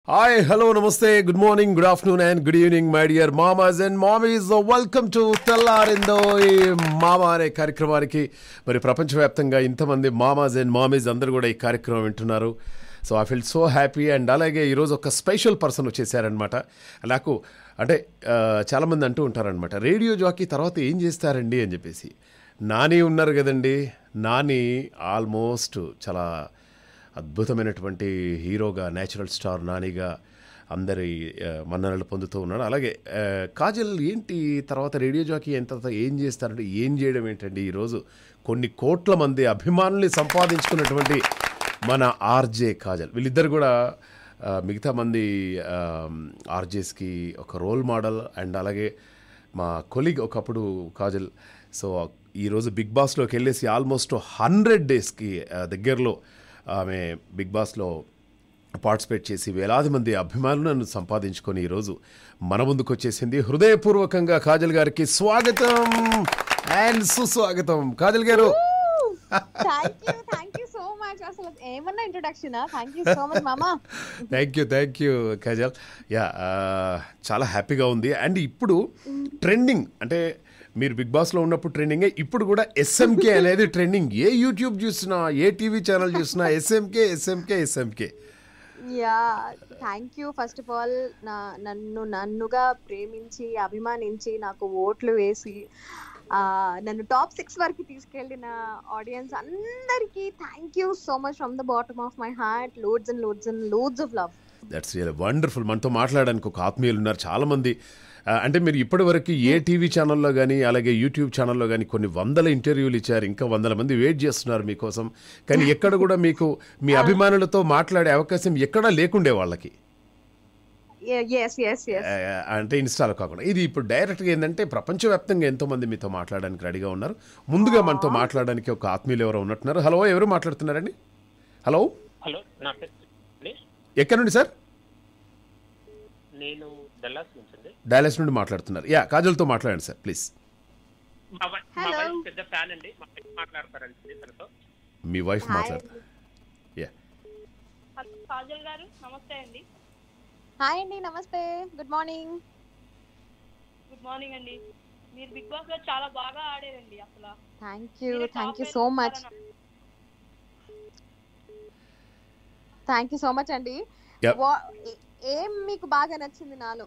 Hi hello namaste good morning good afternoon and good evening my dear మామాస్ and మామీస్ welcome to తెల్లారిందో ఈ మామా అనే కార్యక్రమానికి మరి ప్రపంచవ్యాప్తంగా ఇంతమంది మామాస్ అండ్ మామీస్ అందరూ కూడా ఈ కార్యక్రమం వింటున్నారు so I feel so happy and అలాగే ఈరోజు ఒక స్పెషల్ పర్సన్ వచ్చేసారనమాట నాకు అంటే ఆ, చాలామంది అంటూ ఉంటారనమాట రేడియో జాకీ తర్వాత ఏం చేస్తారండి అని చెప్పేసి నాని ఉన్నారు కదండి నాని ఆల్మోస్ట్ చాలా అద్భుతమైనటువంటి హీరోగా నేచురల్ స్టార్ నానిగా అందరి ఆ, మన్ననలు పొందుతూ ఉన్నాడు అలాగే ఆ, కాజల్ ఏంటి తర్వాత రేడియో జాకీ అయిన తర్వాత ఏం చేస్తారంటే ఏం చేయడం ఏంటండి ఈరోజు కొన్ని కోట్ల మంది అభిమానుల్ని సంపాదించుకున్నటువంటి మన ఆర్జే కాజల్ వీళ్ళిద్దరు కూడా ఆ, మిగతా మంది ఆర్జేస్కి ఒక రోల్ మోడల్ అండ్ అలాగే మా కొలీగ్ ఒకప్పుడు కాజల్ సో ఈరోజు బిగ్ బాస్లోకి వెళ్ళేసి ఆల్మోస్ట్ హండ్రెడ్ డేస్కి ఆ, దగ్గరలో ఆమె బిగ్ బాస్లో పార్టిసిపేట్ చేసి వేలాది మంది అభిమానులను సంపాదించుకొని ఈరోజు మన ముందుకు వచ్చేసింది హృదయపూర్వకంగా కాజల్ గారికి స్వాగతం అండ్ సుస్వాగతం కాజల్ గారు thank you thank you so much అసలు ఏమన్నా introduction thank you so much మామా thank you thank you Kajal yeah చాలా హ్యాపీగా ఉంది అండ్ ఇప్పుడు ట్రెండింగ్ అంటే మీరు బిగ్ బాస్లో ఉన్నప్పుడు ట్రెండింగే ఇప్పుడు కూడా ఎస్ఎంకే అనేది ట్రెండింగ్ ఏ యూట్యూబ్ చూసినా ఏ టీవీ ఛానల్ చూసినా SMK SMK SMK yeah thank you first of all నా నన్ను నన్నుగా ప్రేమించి అభిమానించి నాకు ఓట్లు వేసి ఆ, నన్ను టాప్ సిక్స్ వరకు తీసుకెళ్ళిన ఆడియన్స్ అందరికీ thank you so much from the bottom of my heart loads and loads and loads of love that's real wonderful మనతో మాట్లాడడానికి ఒక ఆత్మీయులు ఉన్నారు చాలామంది ఆ, అంటే మీరు ఇప్పటివరకు ఏ టీవీ ఛానల్లో కానీ అలాగే యూట్యూబ్ ఛానల్లో కానీ కొన్ని వందల ఇంటర్వ్యూలు ఇచ్చారు ఇంకా వందల మంది వెయిట్ చేస్తున్నారు మీకోసం కానీ ఎక్కడ కూడా మీకు మీ అభిమానులతో మాట్లాడే అవకాశం ఎక్కడా లేకుండే వాళ్ళకి ఎస్ ఎస్ ఎస్ ఆ, అంటే ఇన్స్టాలో కాకుండా ఇది ఇప్పుడు డైరెక్ట్గా ఏంటంటే ప్రపంచవ్యాప్తంగా ఎంతో మంది మీతో మాట్లాడడానికి రెడీగా ఉన్నారు ముందుగా మనతో మాట్లాడడానికి ఒక ఆత్మీయులు ఎవరో ఉన్నట్టున్నారు హలో ఎవరు మాట్లాడుతున్నారండి హలో హలో నా పేరు అండి ఎక్కడి నుండి సార్ నేను డల్లాస్ నుంచి అండి డాలస్ నుండి మాట్లాడుతున్నారు యా కాజల్తో మాట్లాడండి సార్ ప్లీజ్ మా వై- మా Hello. వైఫ్ పెద్ద ఫ్యాన్ అండి మా వైఫ్ మాట్లాడతారండి తనతో మీ వైఫ్ Hi. మాట్లాడతారు యా హలో కాజల్ గారు నమస్తే అండి హాయ్ అండి నమస్తే గుడ్ మార్నింగ్ గుడ్ మార్నింగ్ అండి మీరు బిగ్ బాస్ లో చాలా బాగా ఆడారండి అసలు థ్యాంక్ యూ మీరే thank you top so eight much ఉంటారని థ్యాంక్ యూ సో మచ్ అండి Yep. వా- ఏ- ఏం మీకు బాగా నచ్చింది నాలో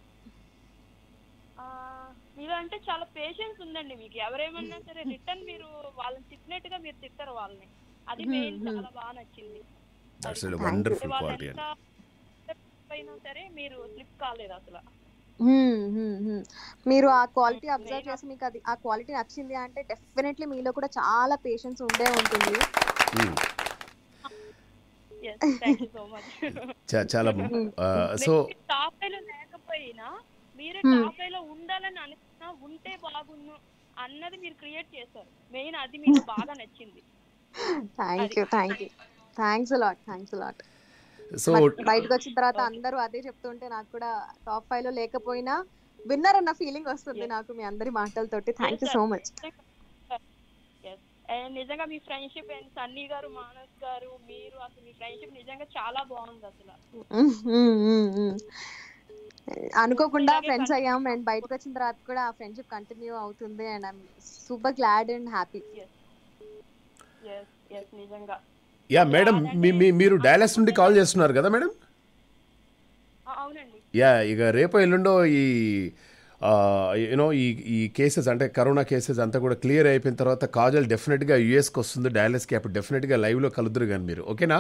ఆ, మీరు అంటే చాలా పేషెన్స్ ఉందండి మీకు ఎవరేమన్నా సరే రిటర్న్ మీరు వాళ్ళని తిట్టినట్టుగా మీరు తిట్టరు వాళ్ళని అది మెయిన్ Hmm, hmm. చాలా బాగా నచ్చింది దట్స్ అది. వండర్ఫుల్ వాళ్ళు క్వాలిటీ అండి ఎంత అయినా సరే మీరు స్లిప్ కాలేదు అసలు హ్మ్, హ్మ్, హ్మ్. మీరు ఆ క్వాలిటీ అబ్జర్వ్ నేను- చేసి మీకు అది ఆ క్వాలిటీ నచ్చింది అంటే డెఫినెట్లీ మీలో కూడా చాలా పేషెన్స్ ఉండే ఉంటుంది మ్మ్. Yes thank you so much చా- చాలా సో టాప్ ఫైవ్ లో లేకపోయినా మీరు Hmm. టాప్ ఫైవ్ లో ఉండాలని అనుకున్నా ఉంటే బాగున్ను అన్నది మీరు క్రియేట్ చేశారు మెయిన్ అది మీకు బాగా నచ్చింది thank you thank you thanks lot thanks lot so బయటకు వచ్చిన తర్వాత అందరూ అదే చెప్తుంటే నాకు కూడా టాప్ ఫైవ్ లో లేకపోయినా విన్నర్ అన్న ఫీలింగ్ వస్తుంది Yes. నాకు మీ అందరి మాటలతోటి thank you so much Yes. And నిజంగా మీ ఫ్రెండ్షిప్ అండ్ సన్నీ గారు మానస్ గారు మీరు అసలు మీ ఫ్రెండ్షిప్ నిజంగా చాలా బాగుంది అసలు అనుకోకుండా ఇలాగే ఫ్రెండ్స్ continue. అయ్యాం అండ్ బయటకు వచ్చిన తర్వాత కూడా ఆ ఫ్రెండ్షిప్ కంటిన్యూ అవుతుంది and I'm super glad and happy yes yes నిజంగా యా మేడం మీ మీ- మీరు డాలస్ నుండి కాల్ చేస్తున్నారు కదా మేడం ఆ, అవునండి యా ఇక రేపు ఎల్లుండో ఈ యూనో ఈ ఈ కేసెస్ అంటే కరోనా కేసెస్ అంతా కూడా క్లియర్ అయిపోయిన తర్వాత కాజల్ డెఫినెట్గా యూఎస్కి వస్తుంది డాలస్కి అప్పుడు డెఫినెట్గా లైవ్లో కలుదురు కానీ మీరు ఓకేనా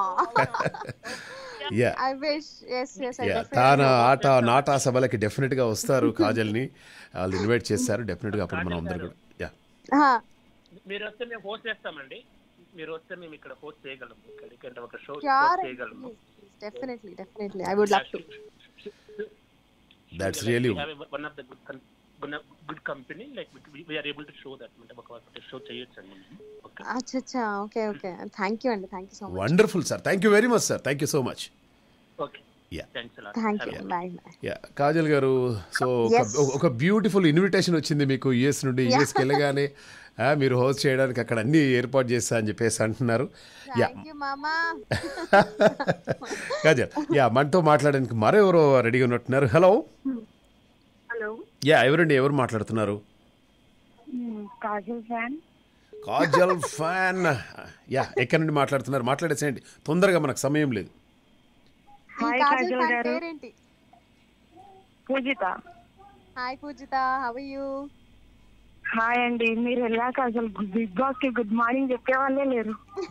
yeah I wish yes yes I yeah TANA ATA నాటా సభలకి డెఫినెట్గా వస్తారు కాజల్ని వాళ్ళు ఇన్వైట్ చేస్తారు డెఫినెట్గా అప్పుడు మనం అందరు కూడా యా మీరు వస్తే మేము హోస్ట్ చేస్తామండి మీరు వస్తే మేము ఇక్కడ హోస్ట్ చేయగలము ఇక్కడ ఒక షో ష్యూర్ చేయగలము definitely definitely I would love to That's really- one of the good good company like we are able to show that అంటే ఒక షో చేయొచ్చు అండి ఓకే అచ్చా అచ్చా ఓకే ఓకే థ్యాంక్ యూ అండి thank you so much wonderful sir thank you very much sir thank you so much okay Yeah. Thanks అలా thank you bye bye yeah Kajal గారు so Yes. ఒక beautiful invitation వచ్చింది మీకు US నుండి యుఎస్కి వెళ్ళగానే ఆ, మీరు హోస్ట్ చేయడానికి అక్కడ అన్ని ఏర్పాటు చేస్తా అని చెప్పేసి అంటున్నారు యా థ్యాంక్ యూ మామా కాజల్ యా మనతో మాట్లాడడానికి మరో ఎవరో రెడీగా ఉన్నట్టున్నారు హలో హలో యా ఎవరండి ఎవరు మాట్లాడుతున్నారు Kajal fan Kajal fan yeah ఎక్కడి నుండి మాట్లాడుతున్నారు మాట్లాడేసేయండి తొందరగా మనకు సమయం లేదు ఈ హాయ్ కాజల్ కాజల్ ఫ్యాన్ గారు పేరేంటి Poojitha hi Poojitha how you hi అండి మీరు వెళ్ళాక అసలు బిగ్ బాస్ కి గుడ్ మార్నింగ్ చెప్పేవాళ్ళే లేరు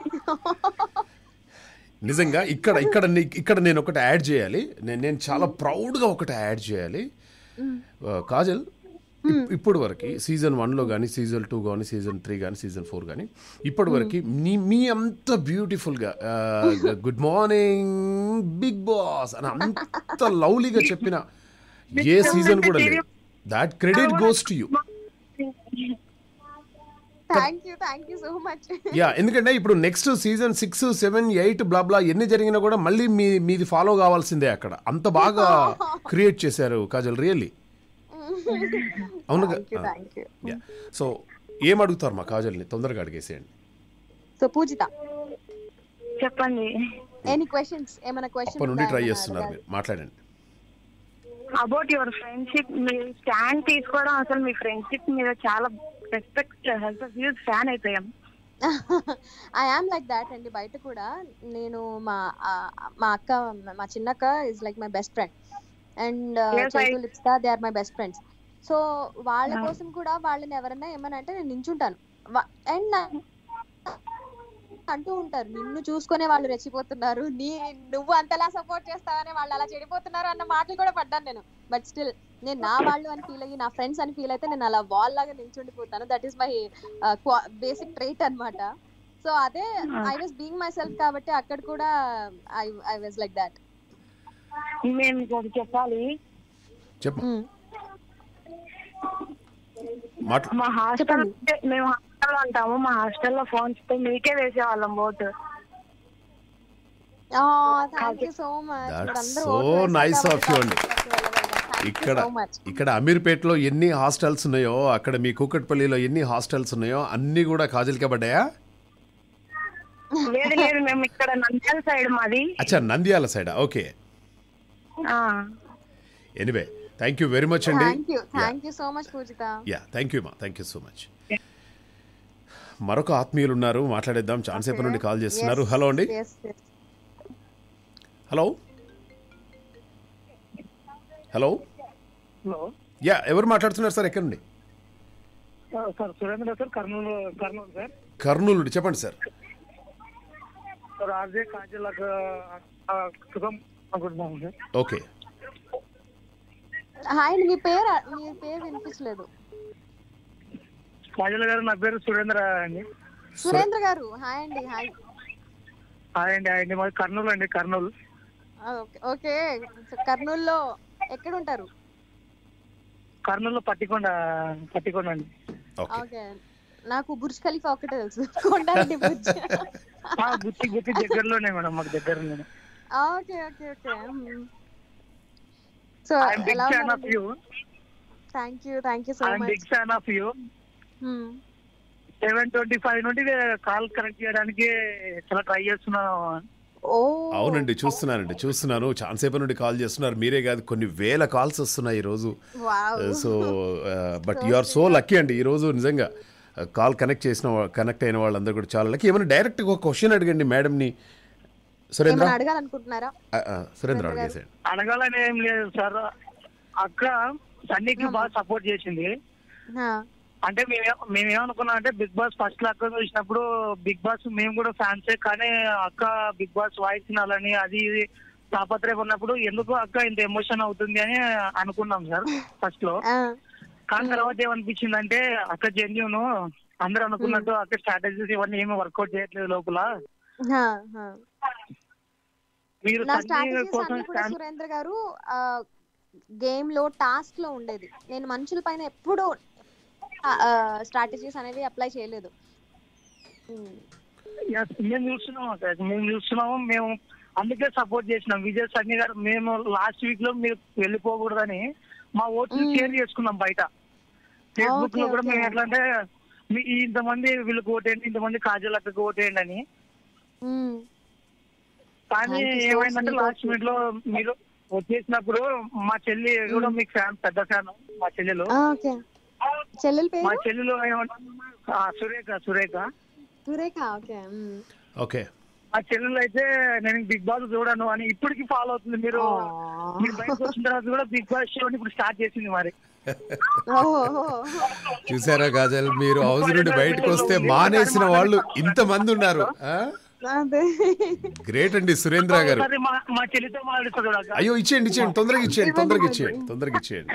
నిజంగా ఇక్కడ ఇక్కడ నీ- ఇక్కడ నేను ఒకటి యాడ్ చేయాలి నేను నేను చాలా ప్రౌడ్గా ఒకటి యాడ్ చేయాలి ఆ, కాజల్ ఇప్- ఇప్పటి వరకు సీజన్ వన్లో కానీ సీజన్ టూ కానీ సీజన్ త్రీ కానీ సీజన్ ఫోర్ కానీ ఇప్పటి వరకు మీ మీ అంత బ్యూటిఫుల్గా గుడ్ మార్నింగ్ బిగ్ బాస్ అని అంత లవ్లీగా చెప్పిన ఏ సీజన్ కూడా లేదు that credit goes to you thank you thank you so much yeah ఎందుకంటే ఇప్పుడు next season six seven eight blah blah ఎన్ని జరిగినా కూడా మళ్ళీ మీ మీది ఫాలో కావాల్సిందే అక్కడ అంత బాగా క్రియేట్ చేశారు కాజల్ రియల్లీ అవును thank you thank you yeah so ఏం అడుగుతారు మా కాజల్ని తొందరగా అడిగేసేయండి సో పూజిత చెప్పండి ఎనీ క్వశ్చన్స్ ఏమైనా అప్పటి నుండి ట్రై క్వశ్చన్ చేస్తున్నారు మీరు మాట్లాడండి అబౌట్ యువర్ ఫ్రెండ్షిప్ మీరు స్టాండ్ తీసుకోవడం అసలు మీ ఫ్రెండ్షిప్ మీద చాలా రెస్పెక్ట్ హ్యూజ్ ఫ్యాన్ అయిపోయాం ఐ ఆమ్ లైక్ దాట్ అండి బయట కూడా నేను మా ఆ, మా అక్క మా చిన్నక్క is like my best friend and Yes, I- Chaitu లిప్స్కా they are my best friends so వాళ్ళ కోసం కూడా వాళ్ళని ఎవరైనా ఏమని అంటే నేను నించుంటాను అండ్ అంటూ ఉంటారు నిన్ను చూసుకునే వాళ్ళు రెచ్చిపోతున్నారు నీ నువ్వు అంతలా సపోర్ట్ చేస్తావని వాళ్ళు అలా చెడిపోతున్నారు అన్న మాటలు కూడా పడ్డాను నేను బట్ స్టిల్ నేను నా వాళ్ళు అని ఫీల్ అయ్యి నా ఫ్రెండ్స్ అని ఫీల్ అయితే నేను అలా వాల్ లాగా నించుండిపోతాను that is my basic trait అన్నమాట సో అదే I was being myself కాబట్టి అక్కడ కూడా I I was like that మేము మీకు ఒకటి చెప్పాలి చెప్పు మాట మా హాస్టల్ మేము హాస్టల్లో ఉంటాము మా హాస్టల్లో ఫోన్స్ తో మీకే వేసేవాళ్ళం vote thank you so much That's so nice of you అండి. ఇక్కడ సో మచ్ ఇక్కడ అమీర్పేటలో ఎన్ని హాస్టల్స్ ఉన్నాయో అక్కడ మీ కూకట్పల్లిలో ఎన్ని హాస్టల్స్ ఉన్నాయో అన్నీ కూడా కాజల్కే పడ్డాయా లేదు లేదు మేము ఇక్కడ నంద్యాల సైడ్ మాది అచ్చా నంద్యాల సైడ్ ఓకే ఆ, anyway thank you very much అండి thank you thank you so much Poojitha yeah thank you మా థ్యాంక్ యూ సో మచ్ మరొక ఆత్మీయులు ఉన్నారు మాట్లాడేద్దాం చాలాసేపు నుండి కాల్ చేస్తున్నారు హలో అండి yes yes hello hello hello yeah ఎవరు మాట్లాడుతున్నారు సార్ ఎక్కడ నుండి sir Surendra sir Kurnool Kurnool sir Kurnool నుండి చెప్పండి సార్ సార్ ఆర్జే కాజల్ సుఖం అనుకుంటున్నాము సార్ ఓకే హాయ్ మీ పేరు మీ పేరు వినిపించలేదు కాజల్ గారు నా పేరు సురేంద్ర అండి సురేంద్ర గారు హాయ్ అండి హాయ్ హాయ్ అండి హాయ్ అండి మాది కర్నూలు అండి కర్నూలు ఓకే ఓకే కర్నూలులో ఎక్కడ ఉంటారు కర్నూలులో పట్టికొండ పట్టికొండ అండి ఓకే ఓకే నాకు బుర్జ్ ఖలీఫా ఒకటే తెలుసు కొండారెడ్డి బుర్జ్ ఆ, గుత్తి గుత్తి దగ్గరలోనే మేడం మాకు దగ్గరలోనే okay okay okay so I'm big ఎలా fan of you thank you thank you so I'm much big fan of you seven twenty five నుండి కాల్ కనెక్ట్ చేయడానికి చాలా ట్రై చేస్తున్నాను ఓ అవునండి చూస్తున్నానండి చూస్తున్నాను చాలాసేపు నుండి కాల్ చేస్తున్నారు మీరే కాదు కొన్ని వేల కాల్స్ వస్తున్నాయి ఈరోజు wow so but you are so lucky అండి ఈరోజు నిజంగా కాల్ కనెక్ట్ చేసిన కనెక్ట్ అయిన వాళ్ళందరూ కూడా చాలా లక్కీ ఏమైనా డైరెక్ట్గా ఒక క్వశ్చన్ అడగండి మేడంని సురేంద్ర ఏమైనా అడగాలనుకుంటున్నారా ఆ, ఆ, సురేంద్ర అడిగేసేయండి అడగాలని ఏం లేదు సార్ అక్క సన్నీకి బాగా సపోర్ట్ చేసింది హా. అంటే మేము మేమేమనుకున్నాం అంటే బిగ్ బాస్ ఫస్ట్ లో అక్క చూసినప్పుడు బిగ్ బాస్ మేము కూడా ఫ్యాన్సే కానీ అక్క బిగ్ బాస్ వాయిస్ వినాలని అది ఇది తాపత్రయం ఉన్నప్పుడు ఎందుకు అక్క ఇంత ఎమోషన్ అవుతుంది అని అనుకున్నాం సార్ ఫస్ట్ లో ఆ, కానీ తర్వాత ఏమనిపించింది అంటే అక్క జెన్యున్ అందరూ అనుకున్నట్టు అక్క స్ట్రాటజీస్ ఇవన్నీ ఏమీ వర్కౌట్ చేయట్లేదు లోపల హా, హా. మీరు నా సన్నీ స్ట్రాటజీస్ కోసం అన్ని కూడా stand- సురేంద్ర గారు గేమ్ లో టాస్క్ లో ఉండేది నేను మనుషుల పైన ఎప్పుడు స్ట్రాటజీస్ అనేవి అప్లై చేయలేదు ఉమ్. Yes, మేము చూస్తున్నాం అక్క మేము చూస్తున్నాము మేము అందుకే సపోర్ట్ చేసినాం విజయ్ సన్ని గారు మేము లాస్ట్ వీక్ లో మీరు వెళ్ళిపోకూడదని మా ఓట్లు షేర్ చేసుకున్నాం బయట ఫేస్బుక్ లో Okay, కూడా okay. మేము ఎట్లా అంటే మీ ఇంతమంది వీళ్ళకి ఓటేయండి ఇంతమంది కాజల్ అక్కకి ఓటేయండి అని మ్మ్. కానీ Thank you so ఏమైందంటే sweet of last you. Minute లో మీరు వచ్చేసినప్పుడు మా చెల్లి కూడా మీకు ఫ్యాన్ పెద్ద ఫ్యాన్ మా చెల్లెలు ఆ, ఓకే చెల్లెల మా పేరు చెల్లెలు ఏమంట- ఆ, సురేఖ సురేఖ సురేఖ ఓకే మ్మ్. ఓకే మా చెల్లెలు అయితే నేను బిగ్ బాస్ చూడను అని ఇప్పటికి ఫాలో అవుతుంది మీరు Aww. మీరు బయటకు వచ్చిన తర్వాత కూడా బిగ్ బాస్ షో ఇప్పుడు స్టార్ట్ చేసింది మరి ఓహో. చూసారా కాజల్ మీరు హౌస్ నుండి బయటకు వస్తే మానేసిన వాళ్ళు ఇంతమంది ఉన్నారు అదే గ్రేట్ అండి సురేంద్ర గారు ఒకసారి మా మా చెల్లితో మాట్లాడుతుంది అయ్యో ఇచ్చేయండి ఇచ్చేయండి తొందరగా ఇచ్చేయండి తొందరగా ఇచ్చేయండి తొందరగా ఇచ్చేయండి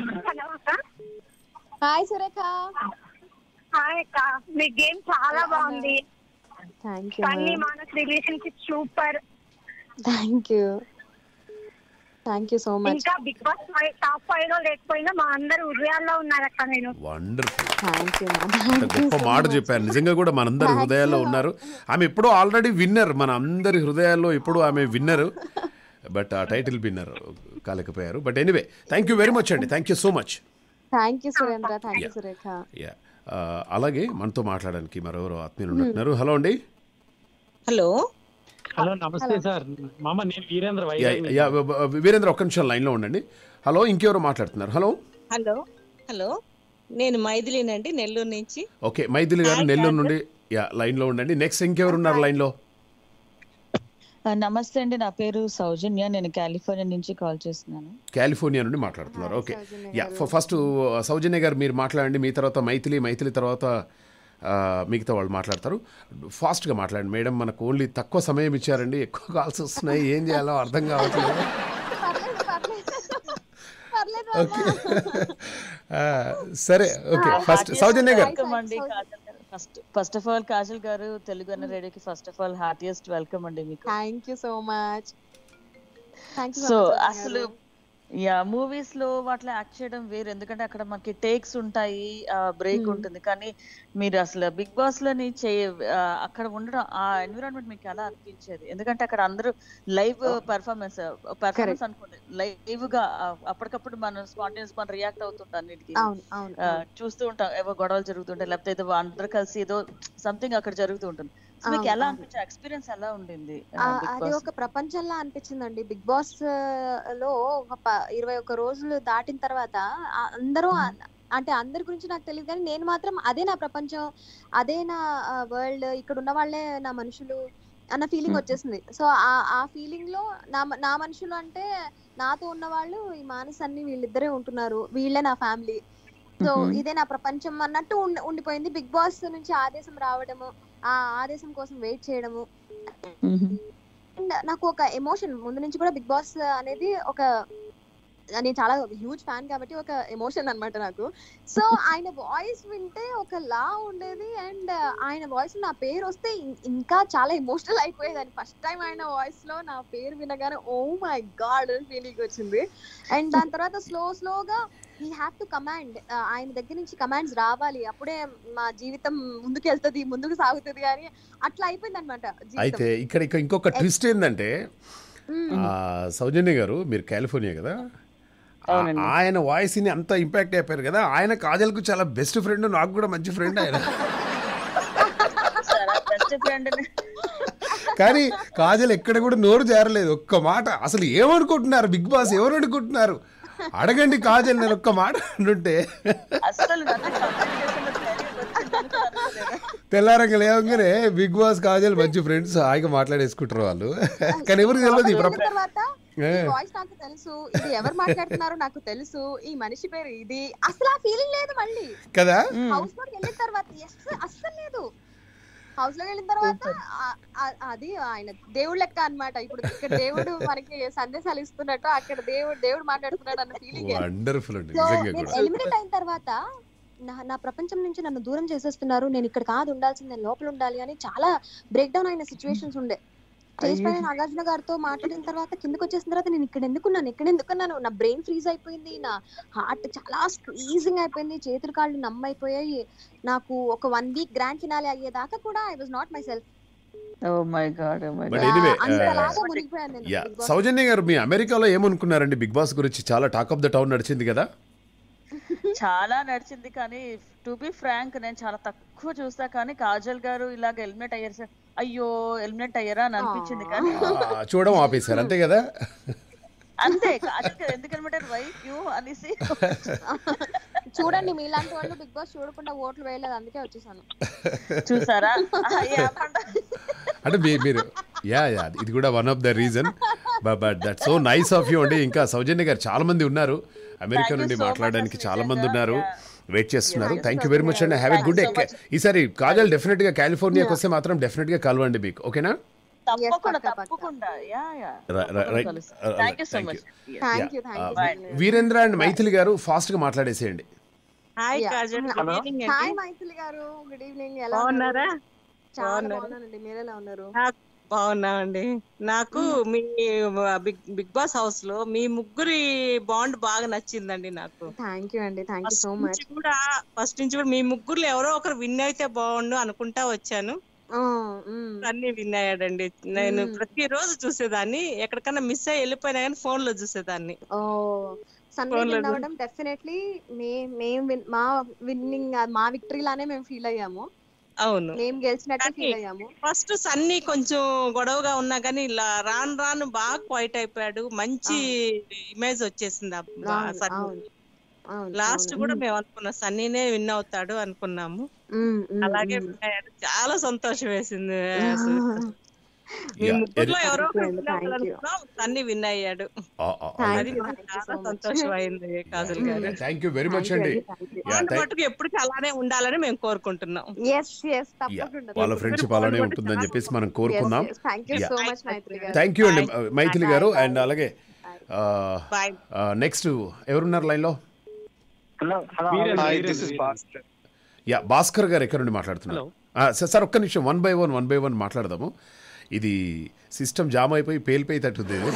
హాయ్ సురేఖ హాయ్ అక్క మీ గేమ్ చాలా బాగుంది thank you funny Manas relationship super thank you thank you so much ఇంకా Bigg Boss five top five లో లేకపోయినా మా అందరు హృదయాల్లో ఉన్నారక్క నేను వండర్ఫుల్ థ్యాంక్ యూ అంత గొప్ప మాట చెప్పారు నిజంగా కూడా మనందరి హృదయాల్లో ఉన్నారు ఆమె ఎప్పుడో ఆల్రెడీ విన్నర్ మన అందరి హృదయాల్లో ఎప్పుడూ ఆమె విన్నర్ బట్ ఆ టైటిల్ విన్నర్ కాలేకపోయారు but anyway thank you very much అండి thank you so much thank you Surendra thank you Surekha yeah అలాగే మనతో మాట్లాడడానికి మరెవరో ఆత్మీయులు ఉంటున్నారు హలో అండి హలో హలో నమస్తే సార్ మామ నేను వీరేంద్ర యా, వైజాగ్ యా, వ- వ- వీరేంద్ర ఒక్క నిమిషం లైన్లో ఉండండి హలో ఇంకెవరో మాట్లాడుతున్నారు హలో హలో హలో నేను మైథిలినండి నెల్లూరు నుంచి ఓకే మైథిలి గారు Hi, నెల్లూరు Kaజల్. నుండి యా లైన్లో ఉండండి నెక్స్ట్ ఇంకెవరు ఉన్నారు లైన్లో ఆ, నమస్తే అండి నా పేరు సౌజన్య నేను కాలిఫోర్నియా నుంచి కాల్ చేస్తున్నాను కాలిఫోర్నియా నుండి మాట్లాడుతున్నారు Hi, ఓకే సౌజన్య యా గారు. ఫస్ట్ సౌజన్య గారు మీరు మాట్లాడండి మీ తర్వాత మైథిలి మైథిలి తర్వాత ఆ, మిగతా వాళ్ళు మాట్లాడతారు ఫాస్ట్గా మాట్లాడండి మేడం మనకు ఓన్లీ తక్కువ సమయం ఇచ్చారండి ఎక్కువ కాల్స్ వస్తున్నాయి ఏం చేయాలో అర్థం కావట్లేదు పర్లేదు పర్లేదు పర్లేదు ఓకే ఆ, సరే ఓకే ఫస్ట్ సౌజన్య గారు వెల్కమ్ అండి కాజల్ గారు first first of all Kajal గారు తెలుగు అన్న రేడియోకి first of all heartiest welcome అండి మీకు thank you so much thank you so అసలు యా మూవీస్ లో వాటిలో యాక్ట్ చేయడం వేరు ఎందుకంటే అక్కడ మనకి టేక్స్ ఉంటాయి బ్రేక్ ఉంటుంది కానీ మీరు అసలు బిగ్ బాస్ లోని చే ఆ, అక్కడ ఉండడం ఆ ఎన్విరాన్మెంట్ మీకు ఎలా అనిపించేది ఎందుకంటే అక్కడ అందరూ లైవ్ పర్ఫార్మెన్స్ పర్ఫార్మెన్స్ అనుకోండి లైవ్ గా ఆ, అప్పటికప్పుడు మనం స్పాంటేనియస్ మనం రియాక్ట్ అవుతుంటాం అన్నిటికీ అవును అవును ఆ, చూస్తూ ఉంటాం ఏవో గొడవలు జరుగుతుంటాయి లేకపోతే ఏదో అందరు కలిసి ఏదో సంథింగ్ అక్కడ జరుగుతూ ఉంటుంది సో మీకు అవును, ఎలా అవును. అనిపించే ఎక్స్పీరియన్స్ ఎలా ఉండింది ఆ, బిగ్ అది బాస్ ఒక ప్రపంచంలా అనిపించిందండి బిగ్ బాస్ ఆ, లో ఒక ప- ఇరవై ఒక్క రోజులు దాటిన తర్వాత ఆ, అందరూ ఆ- అంటే అందరి గురించి నాకు తెలియదు కానీ నేను మాత్రం అదే నా ప్రపంచం అదే నా వరల్డ్ ఇక్కడ ఉన్న వాళ్ళే నా మనుషులు అన్న ఫీలింగ్ Hmm. వచ్చేసింది సో ఆ ఆ ఫీలింగ్ లో నా మ- నా మనుషులు అంటే నాతో ఉన్న వాళ్ళు ఈ మానస్ అన్ని వీళ్ళిద్దరే ఉంటున్నారు వీళ్ళే నా ఫ్యామిలీ సో Mhm. ఇదే నా ప్రపంచం అన్నట్టు ఉండి- ఉండిపోయింది బిగ్ బాస్ నుంచి ఆదేశం రావడము ఆ ఆదేశం కోసం వెయిట్ చేయడము మ్మ్. అండ్ నాకు ఒక ఎమోషన్ ముందు నుంచి కూడా బిగ్ బాస్ అనేది ఒక నేను చాలా హ్యూజ్ ఫ్యాన్ కాబట్టి ఒక ఎమోషన్ అన్నమాట నాకు సో ఆయన వాయిస్ వింటే ఒక లా ఉండేది అండ్ ఆయన వాయిస్ నా పేరు వస్తే ఇం- ఇంకా చాలా ఎమోషనల్ అయిపోయేదాన్ని ఫస్ట్ టైం ఆయన వాయిస్ లో నా పేరు వినగానే ఓ మై గాడ్ ఫీలింగ్ వచ్చింది అండ్ దాని తర్వాత స్లో స్లోగా వీ హ్యావ్ టు కమాండ్ ఆయన దగ్గర నుంచి కమాండ్స్ రావాలి అప్పుడే మా జీవితం ముందుకు వెళ్తుంది ముందుకు సాగుతుంది అని అట్లా అయిపోయింది అనమాట అయితే ఇక్కడ ఇక ఇంకొక ట్విస్ట్ ఏంటంటే ఆ, సౌజన్య గారు మీరు కాలిఫోర్నియా కదా ఆ- అవునండి. ఆయన వాయిస్ ని అంత ఇంపాక్ట్ అయిపోయారు కదా ఆయన కాజల్కు చాలా బెస్ట్ ఫ్రెండ్ నాకు కూడా మంచి ఫ్రెండ్ ఆయన బెస్ట్ ఫ్రెండ్ కానీ కాజల్ ఎక్కడ కూడా నోరు జారలేదు ఒక్క మాట అసలు ఏమనుకుంటున్నారు బిగ్ బాస్ ఎవరు అనుకుంటున్నారు అడగండి కాజల్ నేను ఒక్క మాట అంటుంటే అసలు నన్ను communication లో failure వచ్చిందని కూడా అనుకోలేదు. తెల్లారంగా లేవగానే బిగ్ బాస్ కాజల్ మంచి ఫ్రెండ్స్ హాయిగా మాట్లాడేసుకుంటారు వాళ్ళు కానీ ఎవరికి తెలియదు ఈ వెళ్ళిన ప్రప- తర్వాత ఏ. వాయిస్ నాకు తెలుసు ఇది ఎవరు మాట్లాడుతున్నారో నాకు తెలుసు ఈ మనిషి పేరు ఇది అసలు ఆ ఫీలింగ్ లేదు మళ్ళీ కదా హౌస్ లోకి వెళ్ళిన తర్వాత ఎస్ అస్సలు లేదు హౌస్ లోకి వెళ్ళిన తర్వాత ఆ- ఆ- అది ఆయన దేవుడు లెక్క అన్నమాట ఇప్పుడు ఇక్కడ దేవుడు మనకి సందేశాలు ఇస్తున్నట్టు అక్కడ దేవుడు దేవుడు మాట్లాడుతున్నాడు అన్న ఫీలింగ్ వండర్ఫుల్ అండి సో నిజంగా నేను కూడా ఎలిమినేట్ అయిన తర్వాత నా నా ప్రపంచం నుంచి నన్ను దూరం చేసేస్తున్నారు నేను ఇక్కడ కాదు ఉండాల్సింది నేను లోపల ఉండాలి అని చాలా బ్రేక్ డౌన్ అయిన సిచ్యువేషన్స్ ఉండే స్టేజ్ పైన నాగార్జున గారితో మాట్లాడిన తర్వాత కిందకి వచ్చేసిన తర్వాత నేను ఇక్కడ ఎందుకున్నాను ఇక్కడ ఎందుకున్నాను నా బ్రెయిన్ ఫ్రీజ్ అయిపోయింది నా హార్ట్ చాలా స్క్వీజింగ్ అయిపోయింది చేతులు కాళ్ళు నమ్మైపోయాయి నాకు ఒక వన్ వీక్ గ్రాండ్ ఫినాలి అయ్యేదాకా కూడా I was not myself Oh my God, oh my But God. anyway, అంతలాగా మునిగిపోయాను నేను యా Big Boss. సౌజన్య గారు మీ అమెరికాలో ఏమనుకున్నారండి బిగ్ బాస్ గురించి చాలా టాక్ ఆఫ్ ద టౌన్ నడిచింది కదా చాలా నడిచింది కానీ టు బి ఫ్రాంక్ నేను చాలా తక్కువ చూస్తా కానీ కాజల్ గారు ఇలాగ ఎలిమినేట్ అయ్యారు సార్ అయ్యో ఎలిమినేట్ అయ్యారా అని అనిపించింది కానీ ఆ, చూడడం ఆపేశారు అంతే కదా అంతే కాజల్ గారు ఎందుకు ఎలిమినేట్ వై యూ అనేసి చూడండి మీలాంటి వాళ్ళు బిగ్ బాస్ చూడకుండా ఓట్లు వేయలేదు అందుకే వచ్చేసాను చూసారా ఆ, యా, పండ- అంటే మీ- మీరు యా యా ఇది కూడా one of the reason but that so nice of you అండి ఇంకా సౌజన్య గారు చాలా మంది ఉన్నారు అమెరికా Thank you నుండి so much మాట్లాడడానికి అసలు చాలా మంది నిజంగా. ఉన్నారు Yeah. వెయిట్ చేస్తున్నారు Yeah. Thank you very much అండి have a Thank good you day so much. ఈసారి కాజల్ డెఫినెట్ గా కాలిఫోర్నియాకి వస్తే మాత్రం డెఫినెట్ గా కలవండి మీకు ఓకేనా తప్పకుండా పక్కా, పక్కా. తప్పకుండా yeah yeah right thank you so much thank you thank Bye. You Veerendra and Maithili గారు ఫాస్ట్ గా మాట్లాడేసేయండి hi Yeah. Kajal Hello. Good evening hi అండి మైథిలి గారు గుడ్ ఈవినింగ్ ఎలా బాగున్నారా ఉన్నారు? చాలా బాగున్నారా? బాగున్నానండి మీరు ఎలా ఉన్నారు నాకు బాగున్నామండి నాకు మీ బిగ్ బిగ్ బాస్ హౌస్ లో మీ ముగ్గురి బాండ్ బాగా నచ్చిందండి నాకు థ్యాంక్ యూ అండి thank you first so much నుంచి కూడా ఫస్ట్ నుంచి కూడా మీ ముగ్గురులో ఎవరో ఒకరు విన్ అయితే బాగుండు అనుకుంటా వచ్చాను అన్ని విన్ అయ్యాడండి నేను Mm. ప్రతిరోజు చూసేదాన్ని ఎక్కడికన్నా మిస్ అయ్యి వెళ్ళిపోయినా కానీ ఫోన్ లో చూసేదాన్ని ఓ సన్లైట్ Phone లో విన్ అవ్వడం డెఫినెట్లీ మే మేము win- మా విన్నింగ్ మా విక్టరీ లానే మేము ఫీల్ అయ్యాము అవును మేము గెలిచినట్టే కానీ- ఫీల్ అయ్యాము ఫస్ట్ సన్నీ కొంచెం గొడవగా ఉన్నా కానీ ఇలా రాను రాను బాగా క్వైట్ అయిపోయాడు మంచి ఇమేజ్ వచ్చేసింది ఆ బా- అవును, సన్నీ అవును, అవును, లాస్ట్ అవును. కూడా మేము అనుకున్నాం సన్నీనే విన్ అవుతాడు అనుకున్నాము ఉమ్, ఉమ్, అలాగే ఉమ్. win అయ్యాడు. చాలా సంతోషం వేసింది అసలు. మీ Yeah, ముగ్గురులో ఎరి- ఎవరో ఒకరు Thank you, win thank you. అవ్వాలనుకున్నాం సన్నీ విన్ అయ్యాడు ఆ, ఆ, Thank అది you, మాకు thank you చాలా so much. సంతోషం అయింది కాజల్ గారు thank you very much Thank you అండి అండి, thank you. Yeah, bond thank- మటుకు ఎప్పటికీ అలానే ఉండాలని మేము కోరుకుంటున్నాం ఎస్ ఎస్ Yeah, తప్పకుండా వాళ్ళ ఫ్రెండ్షిప్ అలానే ఉంటుందని చెప్పేసి మనం కోరుకుందాం thank you Yeah. So much Maitri గారు థ్యాంక్ యూ అండి Bye. మైథిలి Bye, గారు bye. అండ్ అలాగే బాయ్ నెక్స్ట్ ఎవరున్నారు లైన్లో hello hello Hi, this is Bhaskar. యా భాస్కర్ గారు ఎక్కడ నుండి మాట్లాడుతున్నారు ఆ, సార్ సార్ ఒక్క నిమిషం one by one one by one మాట్లాడదాము ఇది సిస్టమ్ జామ్ అయిపోయి పేలిపోయేటట్టుంది ఇది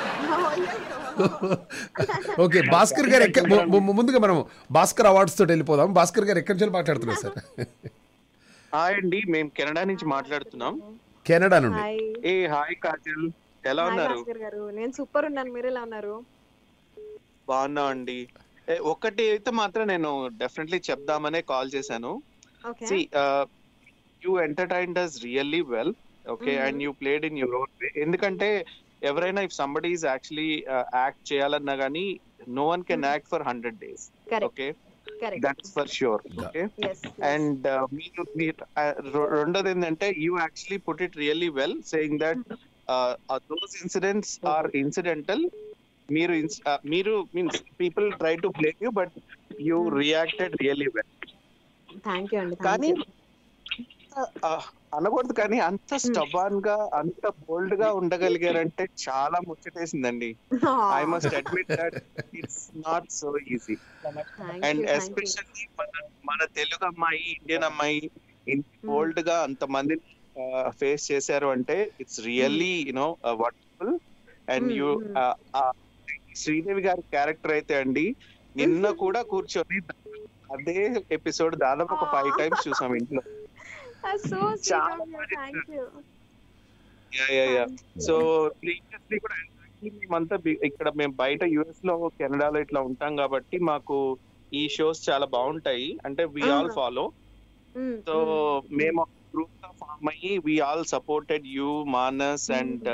ఓకే భాస్కర్ గారు ఎక్క ము- ము- ముందుగా మనం భాస్కర్ అవార్డ్స్ తోటి వెళ్ళిపోదాం భాస్కర్ గారు ఎక్కడి నుంచి మాట్లాడుతున్నారు సార్ హాయ్ అండి మేము కెనడా నుంచి మాట్లాడుతున్నాం కెనడా నుండి హాయ్ ఏ హాయ్ కాజల్ ఎలా హాయ్ ఉన్నారు భాస్కర్ గారు నేను సూపర్ ఉన్నాను మీరు ఎలా ఉన్నారు బాగున్నాం అండి ఏ, ఒక్కటి అయితే మాత్రం నేను డెఫినెట్లీ చెప్దామనే కాల్ చేశాను okay see you entertained us really well okay Mhm. And you played in your own way ఎందుకంటే ఎవరైనా if somebody is actually act చేయాలన్నా కానీ no one can act for hundred days correct okay correct that's for sure okay yes and మీరు మీరు uh, రె- రెండోది ఏంటంటే you actually put it really well saying that those incidents are incidental మీరు ins- uh, మీరు means people try to blame you but you reacted really well thank you అండి కానీ thank uh, అనకూడదు కానీ అంత స్టబాన్ గా అంత బోల్డ్ గా ఉండగలిగారంటే చాలా ముచ్చటేసిందండి I must admit that it's not so easy and especially మన మన తెలుగు అమ్మాయి ఇండియన్ అమ్మాయి బోల్డ్ గా అంత మంది ఫేస్ చేశారు అంటే it's really you know wonderful and Mm, you mm. Sridevi గారి క్యారెక్టర్ అయితే అండి నిన్న కూడా కూర్చొని అదే ఎపిసోడ్ దాదాపు ఒక ఫైవ్ టైమ్స్ చూసాం ఇంట్లో సో చాలా thank you yeah yeah yeah so previously కూడా actually మేమంతా బి- ఇక్కడ మేము బయట యుఎస్ లో కెనడాలో ఇట్లా ఉంటాం కాబట్టి మాకు ఈ షోస్ చాలా బాగుంటాయి అంటే we all Ah. Follow so మేము గ్రూప్ గా ఫామ్ అయ్యి we all supported you Manas and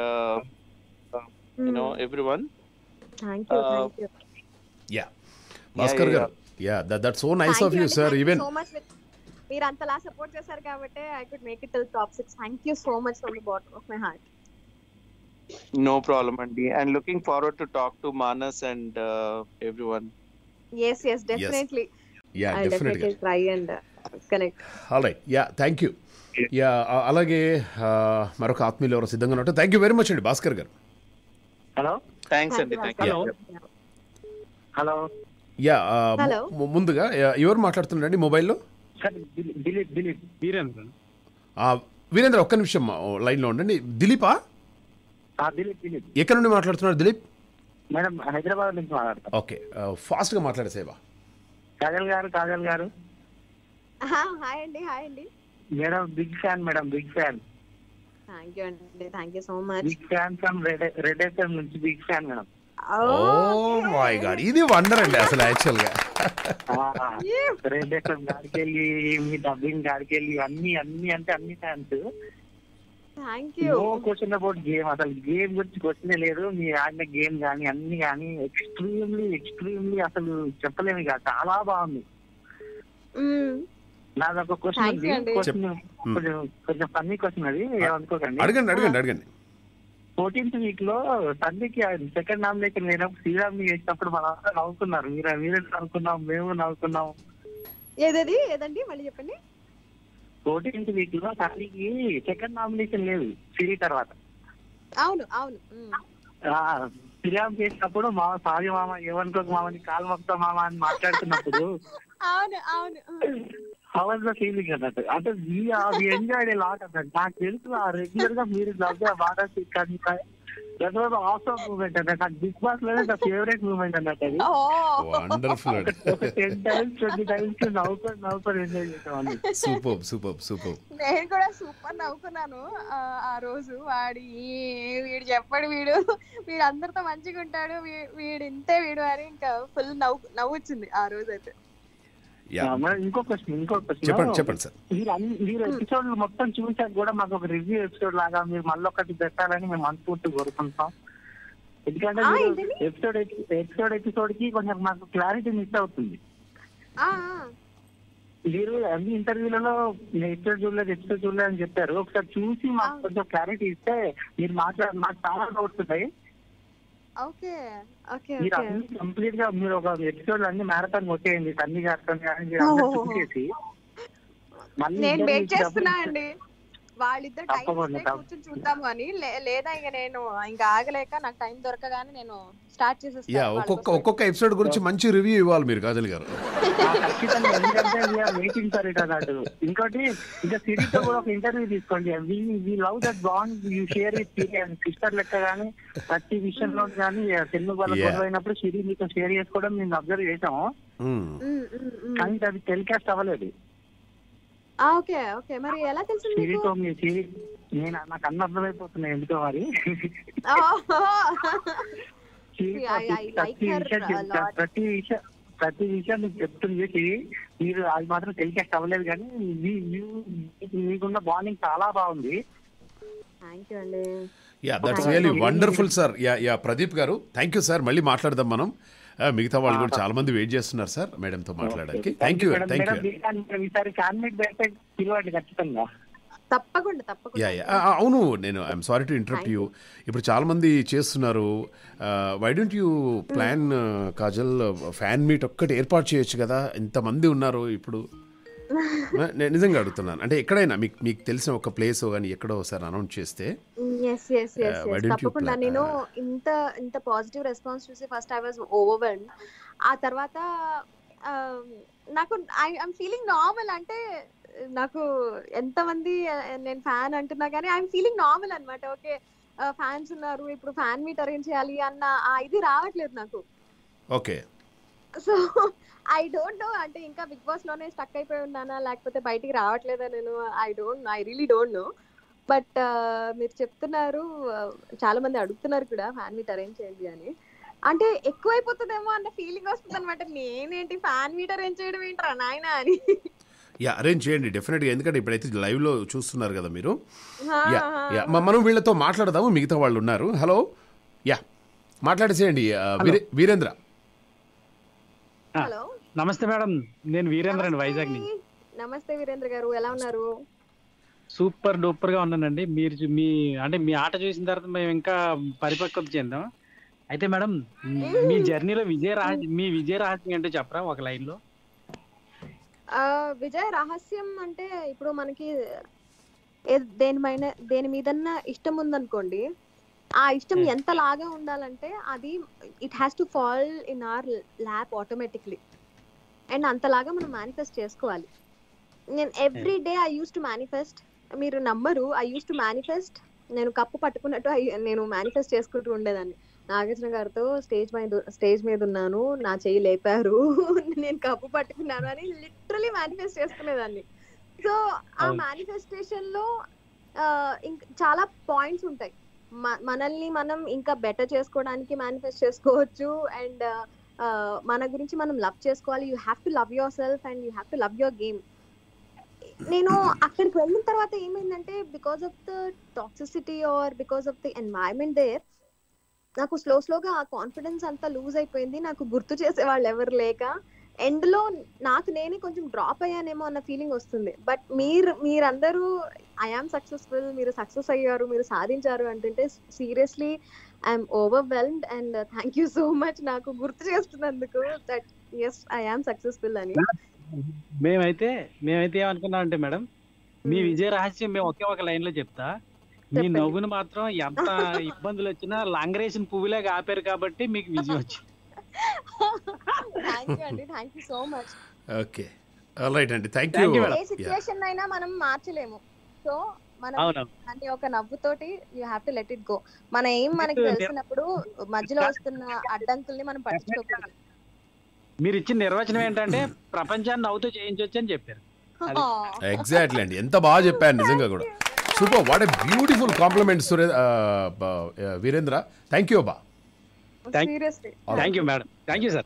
you know everyone thank you Uh, thank you yeah Bhaskar yeah. గారు yeah that so nice of you sir even so much మీరు అంతలా support చేశారు కాబట్టి I could make it till top six thank you so much from the bottom of my heart no problem అండి and looking forward to talk to Manas and everyone yes yes definitely yeah I డెఫినెట్గా definitely try and connect all right yeah thank you yeah అలాగే ఆ, మరొక ఆత్మీయులు ఎవరు సిద్ధంగా ఉన్నట్టు thank you very much అండి భాస్కర్ గారు హలో థ్యాంక్స్ అండి థ్యాంక్ యూ హలో యా ఆ, Hello. ము- ముందుగా యా, ఎవరు మాట్లాడుతున్నారండి మొబైల్లో సార్ దిలీప్ దిలీప్ వీరేంద్ర ఆ, వీరేంద్ర ఒక్క నిమిషం ఆ, లైన్లో ఉండండి దిలీపా దిలీప్ దిలీప్ ఎక్కడ నుండి మాట్లాడుతున్నారు దిలీప్ మేడం హైదరాబాద్ నుంచి మాట్లాడతాం ఓకే ఆ, ఫాస్ట్గా మాట్లాడే సేవ కాజల్ గారు కాజల్ గారు హాయ్ అండి హాయ్ అండి madam big fan madam big fan thank you అండి thank you so much big fan from red red FM నుంచి big fan madam oh my God ఇది వండర్ అండి అసలు యాక్చువల్గా రేడియేషన్ గాడికెళ్ళి మీ డబ్బింగ్ గాడికెళ్ళి అన్ని అన్ని అంటే అన్ని fans thank you no question about game అసలు గేమ్ గురించి క్వశ్చన్ లేదు మీ ఆడిన గేమ్ కానీ అన్ని కానీ ఎక్స్ట్రీమ్లీ ఎక్స్ట్రీమ్లీ అసలు చెప్పలేము ఇక చాలా బాగుంది నాది ఒక క్వశ్చన్ Thank ఉంది you అండి. క్వశ్చన్ కొంచెం కొంచెం ఫన్నీ క్వశ్చన్ అది ఏమనుకోకండి అడగండి అడగండి అడగండి ఫోర్టీన్త్ వీక్ లో సంధికి సెకండ్ నామినేషన్ లేనప్పుడు శ్రీరామ్ చేసినప్పుడు మనందరం నవ్వుకున్నారు మీరు మీరే నవ్వుకున్నాం మేము నవ్వుకున్నాం ఏదది ఏదండి మళ్ళీ చెప్పండి ఫోర్టీన్త్ వీక్ లో సంధికి సెకండ్ నామినేషన్ లేదు సిరి తర్వాత అవును అవును ఉమ్. ఆ, శ్రీరామ్ చేసినప్పుడు మా సారీ మామ ఏమనుకోక మామని కాలు మొక్తా మామ అని మాట్లాడుతున్నప్పుడు అవును అవును ఉమ్. హవర్ ద ఫీలింగ్ అన్నట్టు అంటే అది ఎంజాయ్ లాట్ అన్నట్టు నాకు తెలుసు ఆ రెగ్యులర్ గా మీరు నవ్వే బాగా కానీ దట్ వాజ్ ఆసమ్ మూమెంట్ అన్నట్టు నాకు బిగ్ బాస్ లోనే నా ఫేవరెట్ మూమెంట్ అన్నట్టు అది ఓ వండర్ఫుల్ అండి ఒక టెన్ టైమ్స్ ట్వంటీ టైమ్స్ నవ్వుకొని నవ్వుకొని ఎంజాయ్ చేసామని సూపర్ సూపర్ సూపర్ నేను కూడా సూపర్ నవ్వుకున్నాను ఆ, ఆ రోజు వాడి ఈ- వీడు చెప్పాడు వీడు వీడు అందరితో మంచిగా ఉంటాడు వీ- వీడు ఇంతే వీడు అని ఇంకా ఫుల్ నవ్వు నవ్వు వచ్చింది ఆ రోజు అయితే యా మరి ఇంకో క్వశ్చన్ ఇంకో చెప్పండి క్వశ్చన్ చెప్పండి సార్ మీరు అన్ని మీరు ఎపిసోడ్ మొత్తం చూసాక కూడా మాకు ఒక రివ్యూ ఎపిసోడ్ లాగా మీరు మళ్ళీ ఒకటి పెట్టాలని మేము మనస్ఫూర్తి కోరుకుంటాం ఎందుకంటే ఆ, మీరు ఏంటండి? ఎపిసోడ్ ఎపిసోడ్ ఎపిసోడ్ కి కొంచెం మాకు క్లారిటీ మిస్ అవుతుంది ఆ, ఆ. మీరు అన్ని ఇంటర్వ్యూలలో ఎపిసోడ్ చూడలేదు ఎపిసోడ్ చూడలేదు అని చెప్పారు ఒకసారి చూసి మాకు ఆ. కొంచెం క్లారిటీ ఇస్తే మీరు మాట్లాడ మాకు చాలా డౌట్స్ ఉంటాయి ఓకే ఓకే మీరు ఓకే అన్ని కంప్లీట్ గా మీరు ఒక ఎపిసోడ్ అన్ని మ్యారథాన్ కొట్టేయండి సన్ని గారితో కానీ మీరు అందరూ ఓహో. చూసేసి మళ్ళీ నేను interview వెయిట్ ఇచ్చినప్పుడు చేస్తున్నా అండి వాళ్ళిద్దరు టైం తప్పకుండా, ఇస్తే తప్ప- కూర్చొని చూద్దాము అని లే- లేదా ఇక నేను ఇంకా ఆగలేక నాకు టైం దొరకగానే నేను స్టార్ట్ యా చేసేస్తాను ఒక్కొక్క ఒక్కొక్క ఎపిసోడ్ గురించి మంచి రివ్యూ ఇవ్వాలి మీరు కాజల్ గారు ఆ, ఖచ్చితంగా ఎందుకంటే వీఆర్ వెయిటింగ్ ఫర్ ఇట్ అన్నట్టు ఇంకోటి ఇంకా సిరీతో కూడా ఒక ఇంటర్వ్యూ తీసుకోండి we love that bond you share with sister లెక్క కానీ ప్రతి విషయంలో కానీ తెలుగు వాళ్ళ Yeah. గొడవ అయినప్పుడు సిరీ మీతో షేర్ చేసుకోవడం మేము అబ్జర్వ్ చేసాము మ్మ్. కానీ అది టెలికాస్ట్ అవ్వలేదు ఓకే ఓకే మరి ఎలా తెలిసింది మీకు సిరీతో మీ సిరీ నేను నాకు అన్న అర్థమైపోతున్నాయి ఎందుకో మరి సిరీతో I- I like ప్రతి her విషయం a చెప్తా- lot. ప్రతి విషయం ప్రతి విషయం మీకు చెప్తుంది సిరి మీరు అది మాత్రం టెలికాస్ట్ అవ్వలేదు కానీ మీ- you- మీకున్న బాండింగ్ చాలా బాగుంది థ్యాంక్ యూ అండి yeah that's really wonderful sir yeah yeah Pradeep గారు థ్యాంక్ యూ సార్ మళ్ళీ మాట్లాడదాం మనం ఆ, మిగతా వాళ్ళు కూడా చాలా మంది వెయిట్ చేస్తున్నారు సార్ మేడంతో మాట్లాడడానికి thank you madam, thank you madam, ఈసారి- ఈసారి ఫ్యామిలీ పెడితే పిలవండి ఖచ్చితంగా తప్పకుండా తప్పకుండా యా యా ఆ, అవును నేను I'm sorry to interrupt you ఇప్పుడు చాలా మంది చేస్తున్నారు why don't you plan Kajal fan meet ఒక్కటి ఏర్పాటు చేయొచ్చు కదా ఇంతమంది ఉన్నారు ఇప్పుడు నేను నిజంగా అడుగుతున్నాను అంటే ఎక్కడైనా మీకు మీకు తెలిసిన ఒక ప్లేస్ కానీ ఎక్కడో ఒకసారి అనౌన్స్ చేస్తే yes yes yes why don't you తప్పకుండా pla- నేను ఇంత ఇంత పాజిటివ్ రెస్పాన్స్ చూసి ఫస్ట్ ఐ వాజ్ ఓవర్వెల్డ్ ఆ తర్వాత ఆ, నాకు ఐఎమ్ ఫీలింగ్ నార్మల్ అంటే నాకు ఎంతమంది ఆ, నేను ఫ్యాన్ అంటున్నా కానీ ఐఎమ్ ఫీలింగ్ నార్మల్ అనమాట ఓకే ఫ్యాన్స్ ఉన్నారు ఇప్పుడు ఫ్యాన్ మీట్ అరేంజ్ చేయాలి అన్న ఆ ఇది రావట్లేదు నాకు okay so I don't know అంటే ఇంకా బిగ్ బాస్ లోనే స్టక్ అయిపోయి ఉన్నానా లేకపోతే బయటికి రావట్లేదా నేను I don't I really don't know but మీరు చెప్తున్నారు uh, చాలా మంది అడుగుతున్నారు కూడా ఫ్యాన్ మీట్ అరేంజ్ చేయండి అని అంటే ఎక్కువైపోతుందేమో అన్న ఫీలింగ్ వస్తుంది అనమాట నేనేంటి ఫ్యాన్ మీట్ అరేంజ్ చేయడం ఏంట్రా నాయన అని యా అరేంజ్ చేయండి డెఫినెట్గా ఎందుకంటే ఇప్పుడైతే లైవ్లో చూస్తున్నారు కదా మీరు హా, యా హా. యా మ- మనం వీళ్ళతో మాట్లాడదాము మిగతా వాళ్ళు ఉన్నారు హలో యా మాట్లాడేసేయండి ఆ, వీరే- వీరేంద్ర హలో నమస్తే మేడం నేను వీరేంద్ర అండి వైజాగ్ నుంచి నమస్తే వీరేంద్ర గారు ఎలా ఉన్నారు సూపర్ డూపర్ గా ఉన్నానండి మీరు చూ- మీ అంటే మీ ఆట చూసిన తర్వాత మేము ఇంకా పరిపక్వత చెందాం అయితే మేడం మీ జర్నీలో విజయ రహస్యం మీ విజయ రహస్యం ఏంటో చెప్పరా ఒక లైన్ లో ఆ, విజయ్ రహస్యం అంటే ఇప్పుడు మనకి ఏ- దేనిపైన దేని మీదన్నా ఇష్టం ఉందనుకోండి ఆ ఇష్టం Hmm. ఎంత లాగా ఉండాలంటే అది it has to fall in our lap automatically and అంతలాగా మనం మేనిఫెస్ట్ చేసుకోవాలి నేను every day I used to manifest మీరు నమ్మరు ఐ యూస్ టు మేనిఫెస్ట్ నేను కప్పు పట్టుకున్నట్టు I- నేను మేనిఫెస్ట్ చేసుకుంటూ ఉండేదాన్ని నాగార్జున గారితో స్టేజ్ మీద స్టేజ్ మీద ఉన్నాను నా చెయ్యి లేపారు నేను కప్పు పట్టుకున్నాను అని లిటరలీ మేనిఫెస్ట్ చేసుకునేదాన్ని సో ఆ అవును. మేనిఫెస్టేషన్ లో ఇంకా చాలా పాయింట్స్ ఉంటాయి మ- మనల్ని మనం ఇంకా బెటర్ చేసుకోవడానికి మేనిఫెస్ట్ చేసుకోవచ్చు అండ్ మన గురించి మనం లవ్ చేసుకోవాలి you have to love yourself and you have to love your game నేను అక్కడికి వెళ్ళిన తర్వాత ఏమైందంటే because of the toxicity or because of the environment there నాకు స్లో స్లోగా ఆ కాన్ఫిడెన్స్ అంతా లూజ్ అయిపోయింది నాకు గుర్తు చేసే వాళ్ళు ఎవరు లేక ఎండ్ లో నాకు నేనే కొంచెం డ్రాప్ అయ్యానేమో అన్న ఫీలింగ్ వస్తుంది బట్ మీరు మీరందరూ ఐఆమ్ సక్సెస్ఫుల్ మీరు సక్సెస్ అయ్యారు మీరు సాధించారు అంటుంటే seriously I'm overwhelmed and thank you so much నాకు గుర్తు చేస్తున్నందుకు దట్ ఎస్ ఐఆమ్ సక్సెస్ఫుల్ అని మేమైతే మేమైతే ఏమనుకున్నాం అంటే మేడం మీ విజయ రహస్యం మేము ఒకే ఒక లైన్ లో చెప్తా మీ చెప్పండి. నవ్వును మాత్రం ఎంత ఇబ్బందులు వచ్చినా లాంగరేషన్ పువ్వులాగా ఆపారు కాబట్టి మీకు విజయం వచ్చింది థ్యాంక్ యూ అండి thank you so much okay right అండి thank Thank you, you madam. ఏ సిచ్యువేషన్ అయినా మనం మార్చలేము సో మనం అవునవును. అంటే ఒక నవ్వుతోటి you have to let it go మన ఏం మనకి Yes, తెలిసినప్పుడు మధ్యలో వస్తున్న అడ్డంకుల్ని మనం పట్టించుకోకూడదు మీరు ఇచ్చిన నిర్వచనం ఏంటంటే ప్రపంచాన్ని నవ్వుతూ చేయించవచ్చు అని చెప్పారు అది. ఎగ్జాక్ట్లీ అండి ఎంత బాగా చెప్పాను నిజంగా కూడా super what a beautiful compliment sure ఆ, బ- ఆ, వీరేంద్ర థ్యాంక్ యూ బా Thank- seriously thank you madam thank you sir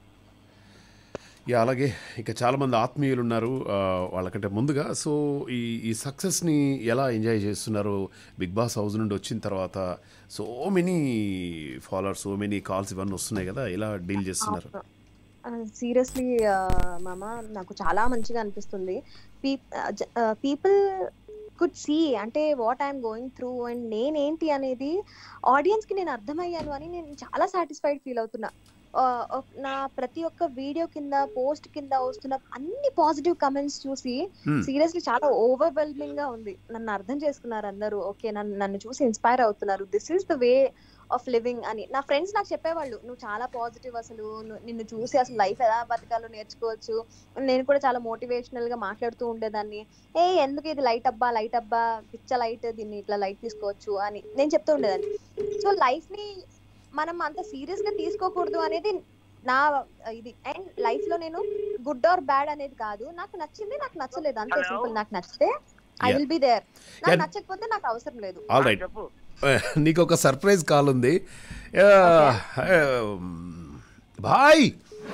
yeah అలాగే ఇక చాలామంది ఆత్మీయులు ఉన్నారు ఆ, వాళ్ళకంటే ముందుగా సో ఈ ఈ సక్సెస్ని ఎలా ఎంజాయ్ చేస్తున్నారు బిగ్ బాస్ హౌస్ నుండి వచ్చిన తర్వాత so many followers so many calls ఇవన్నీ వస్తున్నాయి కదా ఎలా డీల్ చేస్తున్నారు సీరియస్లీ మామ నాకు చాలా మంచిగా అనిపిస్తుంది పీపుల్ కుడ్ సీ అంటే what I'm going through and నేనేంటి అనేది ఆడియన్స్ కి నేను అర్థమయ్యాను అని నేను చాలా సాటిస్ఫైడ్ ఫీల్ అవుతున్నా ఆ, ఒక- నా ప్రతి ఒక్క వీడియో కింద పోస్ట్ కింద వస్తున్న అన్ని పాజిటివ్ కమెంట్స్ చూసి Hmm. సీరియస్లీ చాలా ఓవర్వెల్మింగ్ గా ఉంది నన్ను అర్థం చేసుకున్నారు అందరూ ఓకే నన్ను నన్ను చూసి ఇన్స్పైర్ అవుతున్నారు this is the way of living అని నా ఫ్రెండ్స్ నాకు చెప్పేవాళ్ళు నువ్వు చాలా పాజిటివ్ అసలు ను- నిన్ను చూసి అసలు లైఫ్ ఎలా బతకాలో నేర్చుకోవచ్చు నేను కూడా చాలా మోటివేషనల్ గా మాట్లాడుతూ ఉండేదాన్ని ఏ ఎందుకు ఇది లైట్ అబ్బా లైట్ అబ్బా పిచ్చ లైట్ దీన్ని ఇట్లా లైట్ తీసుకోవచ్చు అని నేను చెప్తూ ఉండేదాన్ని సో లైఫ్ ని మనం అంత సీరియస్ గా తీసుకోకూడదు అనేది నా ఇది అండ్ లైఫ్ లో నేను గుడ్ ఆర్ బ్యాడ్ అనేది కాదు నాకు నచ్చింది నాకు నచ్చలేదు అంతే Hello? సింపుల్ నాకు నచ్చితే I Yeah. Will be there నాకు Yeah. నచ్చకపోతే నాకు అవసరం లేదు ఆల్ రైట్ చెప్పు నీకు ఒక సర్ప్రైజ్ కాల్ ఉంది bye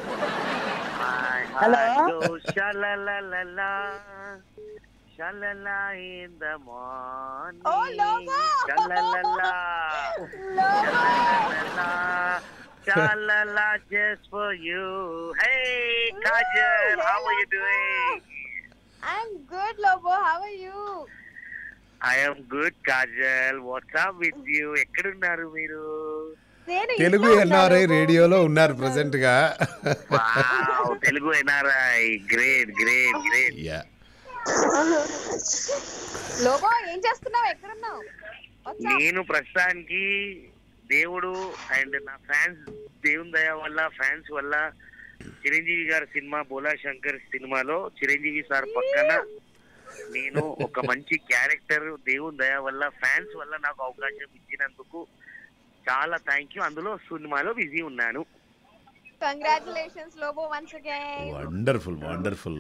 Hello? Shalalala, shalala in the morning. Oh, Lobo! Shalalala, shalalala, shalala just for you. Hey, Kajal, how are you doing? I'm good Lobo how are you I am good, Kajal. What's up with you? ఎక్కడున్నారు మీరు నేను తెలుగు ఇంట్లో NRI ఉన్నాను. రేడియోలో ఉన్నారు present గా Wow, Telugu NRI great great great yeah Lobo ఏం చేస్తున్నావు ఎక్కడున్నావు What's up? నేను ప్రస్తుతానికి దేవుడు అండ్ నా ఫ్యాన్స్ దేవుని దయ వల్ల ఫ్యాన్స్ వల్ల చిరంజీవి గారి సినిమా బోలా శంకర్ సినిమాలో చిరంజీవి సార్ పక్కన నేను ఒక మంచి క్యారెక్టర్ దేవుని దయ వల్ల ఫ్యాన్స్ వల్ల నాకు అవకాశం ఇచ్చినందుకు చాలా థ్యాంక్ యూ అందులో సినిమాలో బిజీ ఉన్నాను congratulations Lobo once again wonderful wonderful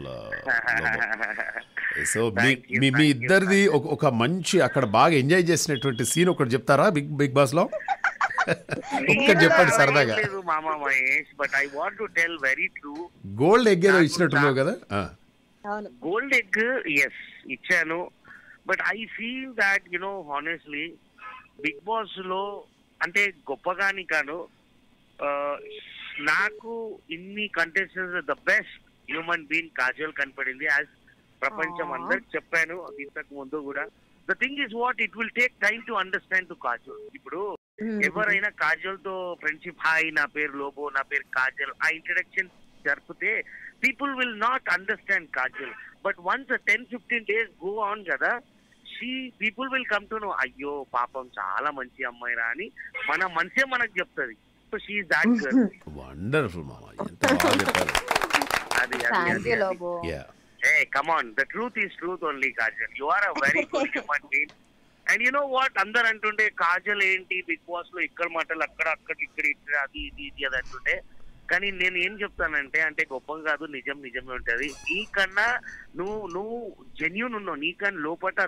so మీ Thank you, మీ మీ thank you, ఇద్దరిది ఒక ఒక మంచి అక్కడ బాగా ఎంజాయ్ చేసినటువంటి సీన్ ఒకటి చెప్తారా బిగ్ బిగ్ బాస్ లో ఒక్కటి చెప్పండి సరదాగా లేదు మామ Mahesh but I want to tell very true gold egg ఏదో ఇచ్చినట్టున్నావు కదా ఆ. అవును గోల్డ్ ఎగ్ ఎస్ ఇచ్చాను but I feel that you know honestly Bigg Boss లో అంటే గొప్పగాని కాను ఆ, నాకు ఇన్ని contestants the best human being Kajal కనపడింది యాజ్ ప్రపంచం Aww. అందరికి చెప్పాను ఇంతకు ముందు కూడా the thing is what it will take time to understand to Kajal ఇప్పుడు ఎవరైనా కాజల్ తో ఫ్రెండ్షిప్ హాయ్ నా పేరు లోబో నా పేరు కాజల్ ఆ ఇంట్రడక్షన్ జరిపితే people will not understand Kajal but once ten fifteen days go on కదా she people will come to know అయ్యో పాపం చాలా మంచి అమ్మాయి రా అని మన మనసే మనకు చెప్తుంది so she that girl wonderful మామ ఎంత బాగా చెప్పారు అది థ్యాంక్ యూ అది Lobo yeah Hey, come on. The truth is truth only, Kajal. You are a very good human being. And you know what అందరు అంటుండే కాజల్ ఏంటి బిగ్ బాస్ లో ఇక్కడ మాటలు అక్కడ అక్కడ ఇక్కడ ఇక్కడ అది ఇది ఇది అది అంటుండే కానీ నేను ఏం చెప్తానంటే అంటే గొప్ప కాదు నిజం నిజమే ఉంటది నీకన్నా నువ్వు నువ్వు జెన్యున్ ఉన్నావు నీకన్నా లోపట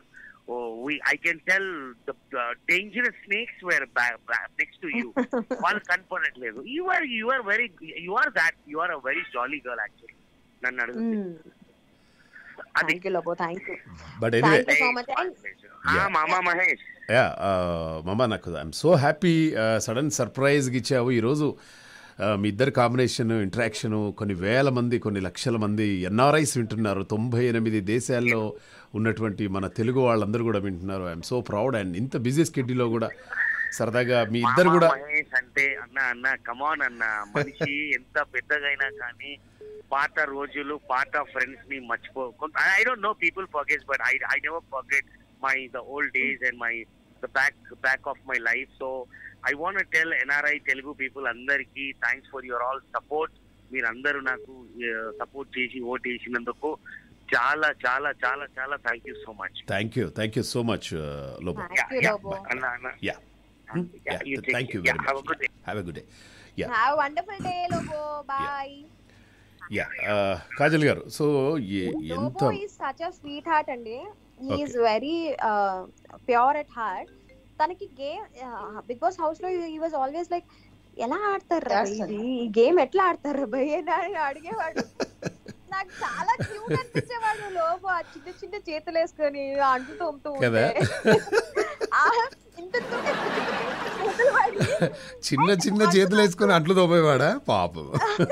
oh, we I can tell the, the dangerous snakes were back, back next to you. వాళ్ళు కనపడట్లేదు you are you are very you are that you are a very jolly girl actually నన్ను అడిగితే అది thank you Lobo thank you but anyway thank you so much and ఆ, మామా Mahesh yeah మామ నాకు I'm so happy sudden సర్ప్రైజ్గా ఇచ్చావు ఈరోజు ఆ, మీ ఇద్దరు కాంబినేషన్ ఇంటరాక్షను కొన్ని వేల మంది కొన్ని లక్షల మంది ఎన్ఆర్ఐస్ వింటున్నారు తొంభై ఎనిమిది దేశాల్లో ఉన్నటువంటి మన తెలుగు వాళ్ళందరూ కూడా వింటున్నారు ఐఎమ్ సో ప్రౌడ్ అండ్ ఇంత బిజీ స్కెడ్యూల్లో కూడా సరదాగా మీ ఇద్దరు మామా కూడా మహేష్ అంటే అన్న అన్న కమాన్ అన్న మనిషి ఎంత పెద్దగైనా కానీ పాత రోజులు పాత ఫ్రెండ్స్ ని మర్చిపో I don't know people forget but I I never forget my the old days and my the back back of my life so I want tell NRI Telugu people అందరికీ thanks for your all support మీరందరూ నాకు support చేసి vote వేసినందుకు చాలా చాలా చాలా చాలా thank you so much thank you thank you so much Lobo thank you Lobo అన్న అన్న yeah you take thank you care. Very Yeah, have a good much day. Have a good day yeah have wonderful day Lobo bye yeah Kajal గారు so ఎంత Lobo is such a sweet heart అండి is very pure at heart తనకి game Bigg Boss house లో ఈ was always like ఎలా ఆడతారు ఇది ఈ గేమ్ ఎట్లా ఆడతారు భయ్ అని అడిగేవాడు నాకు చాలా క్యూట్ అనిపించేవాడు లోబో ఆ చిన్న చిన్న చేతులు వేసుకొని అంటు తోముతూ కదా? ఉంటే ఆ, ఇంత ఇంత చేతులు వాడి చిన్న చిన్న చేతులు వేసుకొని అంట్లు తోమేవాడా పాపం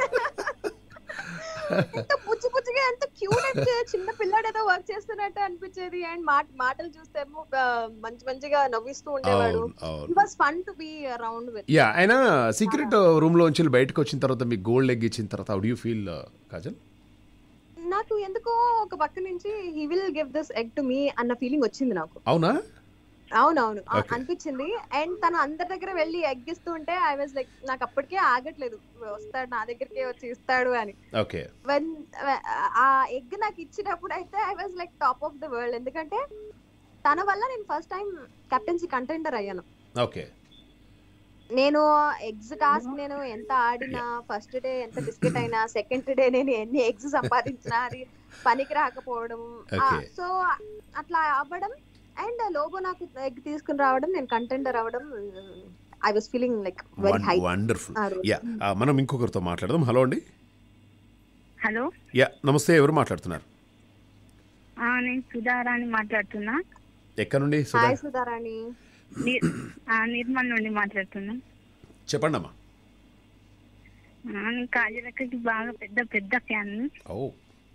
ఎంత పుచ్చి పుచ్చిగా ఎంత క్యూట్ అంటే చిన్న పిల్లాడు ఏదో వర్క్ చేస్తున్నట్టు అనిపించేది అండ్ మాట మాటలు చూస్తేమో ఆ, మంచి మంచిగా నవ్విస్తూ ఉండేవాడు అవును అవును it was fun to be around with yeah ఆయన సీక్రెట్ రూమ్ లోంచి బయటకు వచ్చిన తర్వాత మీకు గోల్డ్ ఎగ్ ఇచ్చిన తర్వాత హౌ యూ ఫీల్ కాజల్ నాకు ఎందుకో ఒక పక్క నుంచి he will give this egg to me అన్న ఫీలింగ్ వచ్చింది నాకు అవునా అవునవును ఆ, Okay. అనిపించింది అండ్ తను అందరి దగ్గర వెళ్ళి ఎగ్ ఇస్తూ ఉంటే ఐ వాజ్ లైక్ నాకు అప్పటికే ఆగట్లేదు వస్తాడు నా దగ్గరికే వచ్చి ఇస్తాడు అని ఓకే వెన్ ఆ ఎగ్ నాకు ఇచ్చినప్పుడు అయితే I was like top of the world ఎందుకంటే తన వల్ల నేను ఫస్ట్ టైం కెప్టెన్సీ కంటెండర్ అయ్యాను ఓకే నేను ఎగ్స్ టాస్క్ నేను ఎంత ఆడినా ఫస్ట్ డే ఎంత బిస్కెట్ అయినా సెకండ్ డే నేను ఎన్ని ఎగ్స్ సంపాదించినా అది పనికి రాకపోవడం Okay. సో అట్లా అవ్వడం అండ్ లోబో నాకు ఎగ్ తీసుకుని రావడం నేను కంటెండర్ అవ్వడం I was feeling like very high wonderful yeah మనం ఇంకొకరితో మాట్లాడదాం హలో అండి హలో యా నమస్తే ఎవరు మాట్లాడుతున్నారు ఆ, నేను సుధారాణి మాట్లాడుతున్నా ఎక్కడ నుండి సుధా హాయ్ సుధారాణి ని- ఆ, నిర్మల్ నుండి మాట్లాడుతున్నా చెప్పండి అమ్మా ఆ, నేను కాజలక్కకి బాగా పెద్ద పెద్ద ఫ్యాన్ ఓ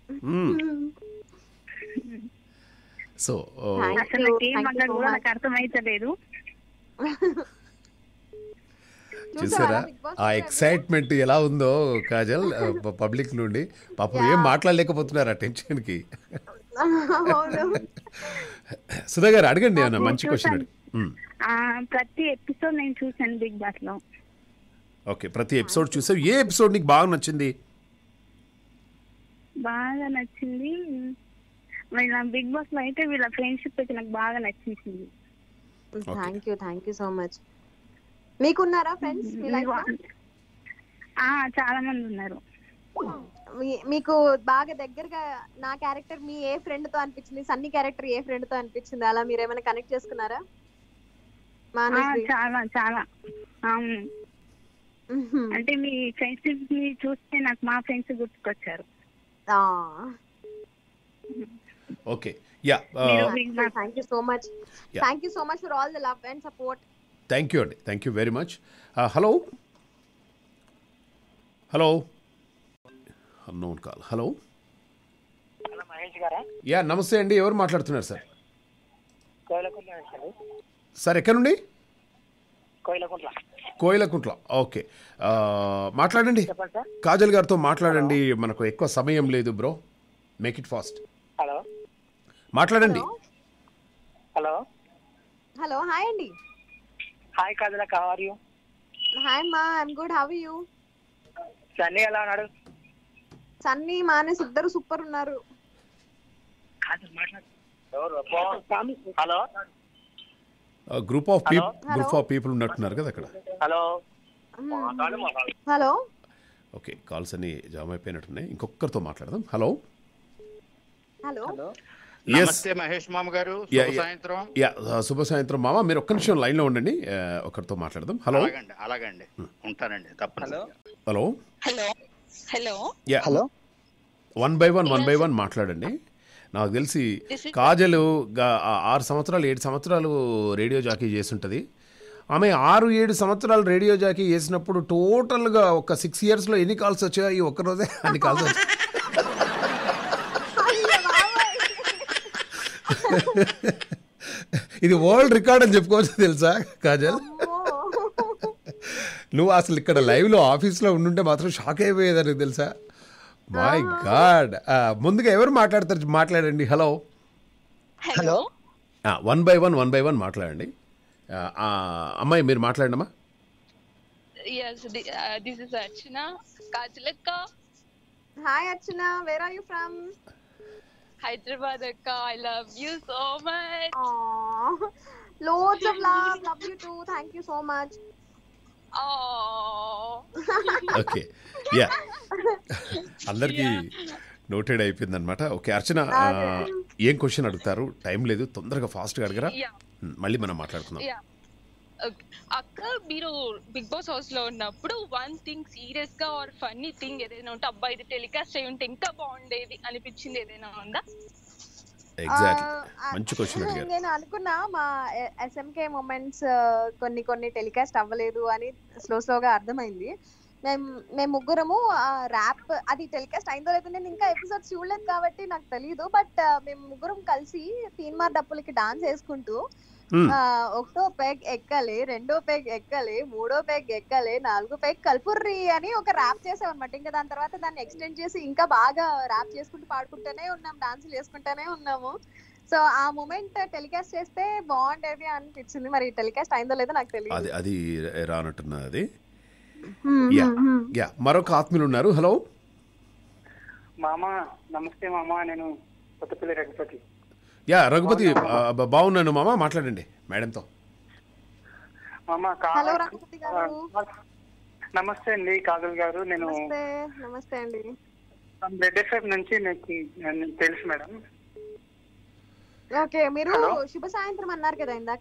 సో Thank అసలు you, ఏం thank you మాట్లాడు so కూడా much. నాకు అర్థమైతలేదు చూసారా ఆ ఎక్సైట్మెంట్ ఎలా ఉందో కాజల్ పబ్లిక్ నుండి పాపం ఏం మాట్లాడలేకపోతున్నారు ఆ టెన్షన్ కి అవును సుధా గారు అడగండి ఏమన్నా మంచి క్వశ్చన్ అడిగి మ్మ్. ఆ, ప్రతి ఎపిసోడ్ నేను చూసాను బిగ్ బాస్ లో ఓకే ప్రతి ఎపిసోడ్ చూసావు ఏ ఎపిసోడ్ నీకు బాగా నచ్చింది బాగా నచ్చింది వీళ్ళ బిగ్ బాస్ లో అయితే వీళ్ళ ఫ్రెండ్షిప్ అయితే నాకు బాగా నచ్చింది thank you thank you so much మీకున్నారా ఫ్రెండ్స్ మీ లైఫ్ ఆ, చాలా మంది ఉన్నారు మీకు బాగా దగ్గరగా నా క్యారెక్టర్ మీ ఏ ఫ్రెండ్ తో అనిపించింది సన్నీ క్యారెక్టర్ ఏ ఫ్రెండ్ తో అనిపించింది అలా మీరు ఏమైనా కనెక్ట్ చేసుకున్నారా ఆ, మానసి చాలా చాలా అవును అంటే మీ ఫ్రెండ్షిప్ ని చూస్తే నాకు మా ఫ్రెండ్స్ గుర్తుకొచ్చారు okay yeah thank you so much Yeah. Thank you so much for all the love and support thank you అండి thank you very much hello hello unknown call hello Mahesh గారా యా నమస్తే అండి ఎవరు మాట్లాడుతున్నారు సార్ కోయిలకుంట్ల నుంచి అండి sir ఎక్కడ నుండి కోయిలకుంట్ల కోయిలకుంట్ల ఓకే ఆ, మాట్లాడండి చెప్పండి సార్ కాజల్ గారితో మాట్లాడండి మనకు ఎక్కువ సమయం లేదు bro make it fast hello మాట్లాడండి హలో హలో హాయ్ అండి హాయ్ కాజల కావారు యూ హాయ్ మా I'm good how you Sunny ఎలా ఉన్నాడు సన్నీ మానస్ ఇద్దరు సూపర్ ఉన్నారు కాజల్ మాట్లాడు hello group of people group of people ఉన్నట్టున్నారు కదా అక్కడ హలో హలో ఓకే కాల్స్ అన్ని జామ్ అయిపోయినట్టున్నాయి ఇంకొకరితో మాట్లాడదాం హలో హలో Yes. నమస్తే మహేష్ మామ గారు యా, శుభ యా. సాయంత్రం యా శుభ సాయంత్రం మామ మీరు ఒక్క నిమిషం లైన్లో ఉండండి ఆ, ఒకరితో మాట్లాడదాం హలో అలాగండి అలాగండి ఉంటానండి తప్పని hello hello hello yeah hello one by one one by one మాట్లాడండి నాకు తెలిసి కాజలు గా- ఆ- ఆరు సంవత్సరాలు ఏడు సంవత్సరాలు రేడియో జాకీ చేస్తుంటుంది ఆమె ఆరు ఏడు సంవత్సరాలు రేడియో జాకీ చేసినప్పుడు టోటల్గా ఒక సిక్స్ ఇయర్స్లో ఎన్ని కాల్స్ వచ్చాయో ఈ ఒక్కరోజే అన్ని కాల్స్ వచ్చాయి ఇది వరల్డ్ రికార్డ్ అని చెప్పుకోవచ్చు తెలుసా కాజల్ నువ్వు అసలు ఇక్కడ లైవ్లో ఆఫీస్లో ఉండుంటే మాత్రం షాక్ అయిపోయేదని తెలుసా మై గాడ్ ముందుగా ఎవరు మాట్లాడతారు మాట్లాడండి hello hello one by one one by one మాట్లాడండి ఆ, ఆ, అమ్మాయి మీరు మాట్లాడమ్మా yes the- uh, this is Archana కాజలక్క hi Archana where are you from Hyderabad అక్క I love you so much loads of love love you too thank you so much okay yeah అందరికీ noted అయిపోయింది అనమాట ఓకే అర్చన ఆ, ఏం క్వశ్చన్ అడుగుతారు time లేదు తొందరగా ఫాస్ట్గా అడగరా Yeah. ఉమ్, మళ్ళీ మనం మాట్లాడుకుందాం యా అక్క మీరు బిగ్ బాస్ హౌస్ లో ఉన్నప్పుడు వన్ థింగ్ సీరియస్ గా ఆర్ ఫన్నీ థింగ్ ఏదైనా ఉంటే అబ్బా ఇది టెలికాస్ట్ అయి ఉంటే ఇంకా బాగుండేది అనిపించింది ఏదైనా ఉందా ఎగ్జాక్ట్లీ ఆ, మంచి క్వశ్చన్ అడిగారు నేను అనుకున్నా మా ఎస్ఎంకే మూమెంట్స్ కొన్ని కొన్ని టెలికాస్ట్ అవ్వలేదు అని స్లో స్లోగా అర్థమైంది మేము మేము ముగ్గురము ర్యాప్ అది టెలికాస్ట్ అయిందో లేదో నేను ఇంకా ఎపిసోడ్స్ చూడలేదు కాబట్టి నాకు తెలియదు బట్ మేము ముగ్గురం కలిసి తీన్మార్ డప్పులకి డాన్స్ వేసుకుంటూ Hmm. ఆ, ఒకటో పెగ్ ఎక్కలే రెండో పెగ్ ఎక్కలే మూడో పెగ్ ఎక్కలే నాలుగో పెగ్ కల్పుర్రి అని ఒక ర్యాప్ చేసాం అనమాట ఇంకా దాని తర్వాత దాన్ని ఎక్స్టెండ్ చేసి ఇంకా బాగా ర్యాప్ చేసుకుంటూ పాడుకుంటూనే ఉన్నాం డాన్సులు చేసుకుంటూనే ఉన్నాము సో ఆ మూమెంట్ టెలికాస్ట్ చేస్తే బాగుండేది అనిపించింది మరి టెలికాస్ట్ అయిందో లేదో నాకు తెలియదు అది అది రానట్టున్నది అది Hmm, yeah hmm, hmm. Yeah మరొక ఆత్మీయులు ఉన్నారు హలో మామ నమస్తే మామ నేను కొత్తపల్లి రఘుపతి యా రఘుపతి ఆ, బ- బాగున్నాను మామ మాట్లాడండి మేడంతో మామ హలో రఘుపతి గారు నమస్తే అండి కాజల్ గారు నేను నమస్తే నమస్తే అండి రెడ్ ఎఫ్ఎం నుంచి నాకు నాకు తెలుసు మేడం ఓకే మీరు Hello? శుభ సాయంత్రం అన్నారు కదా ఇందాక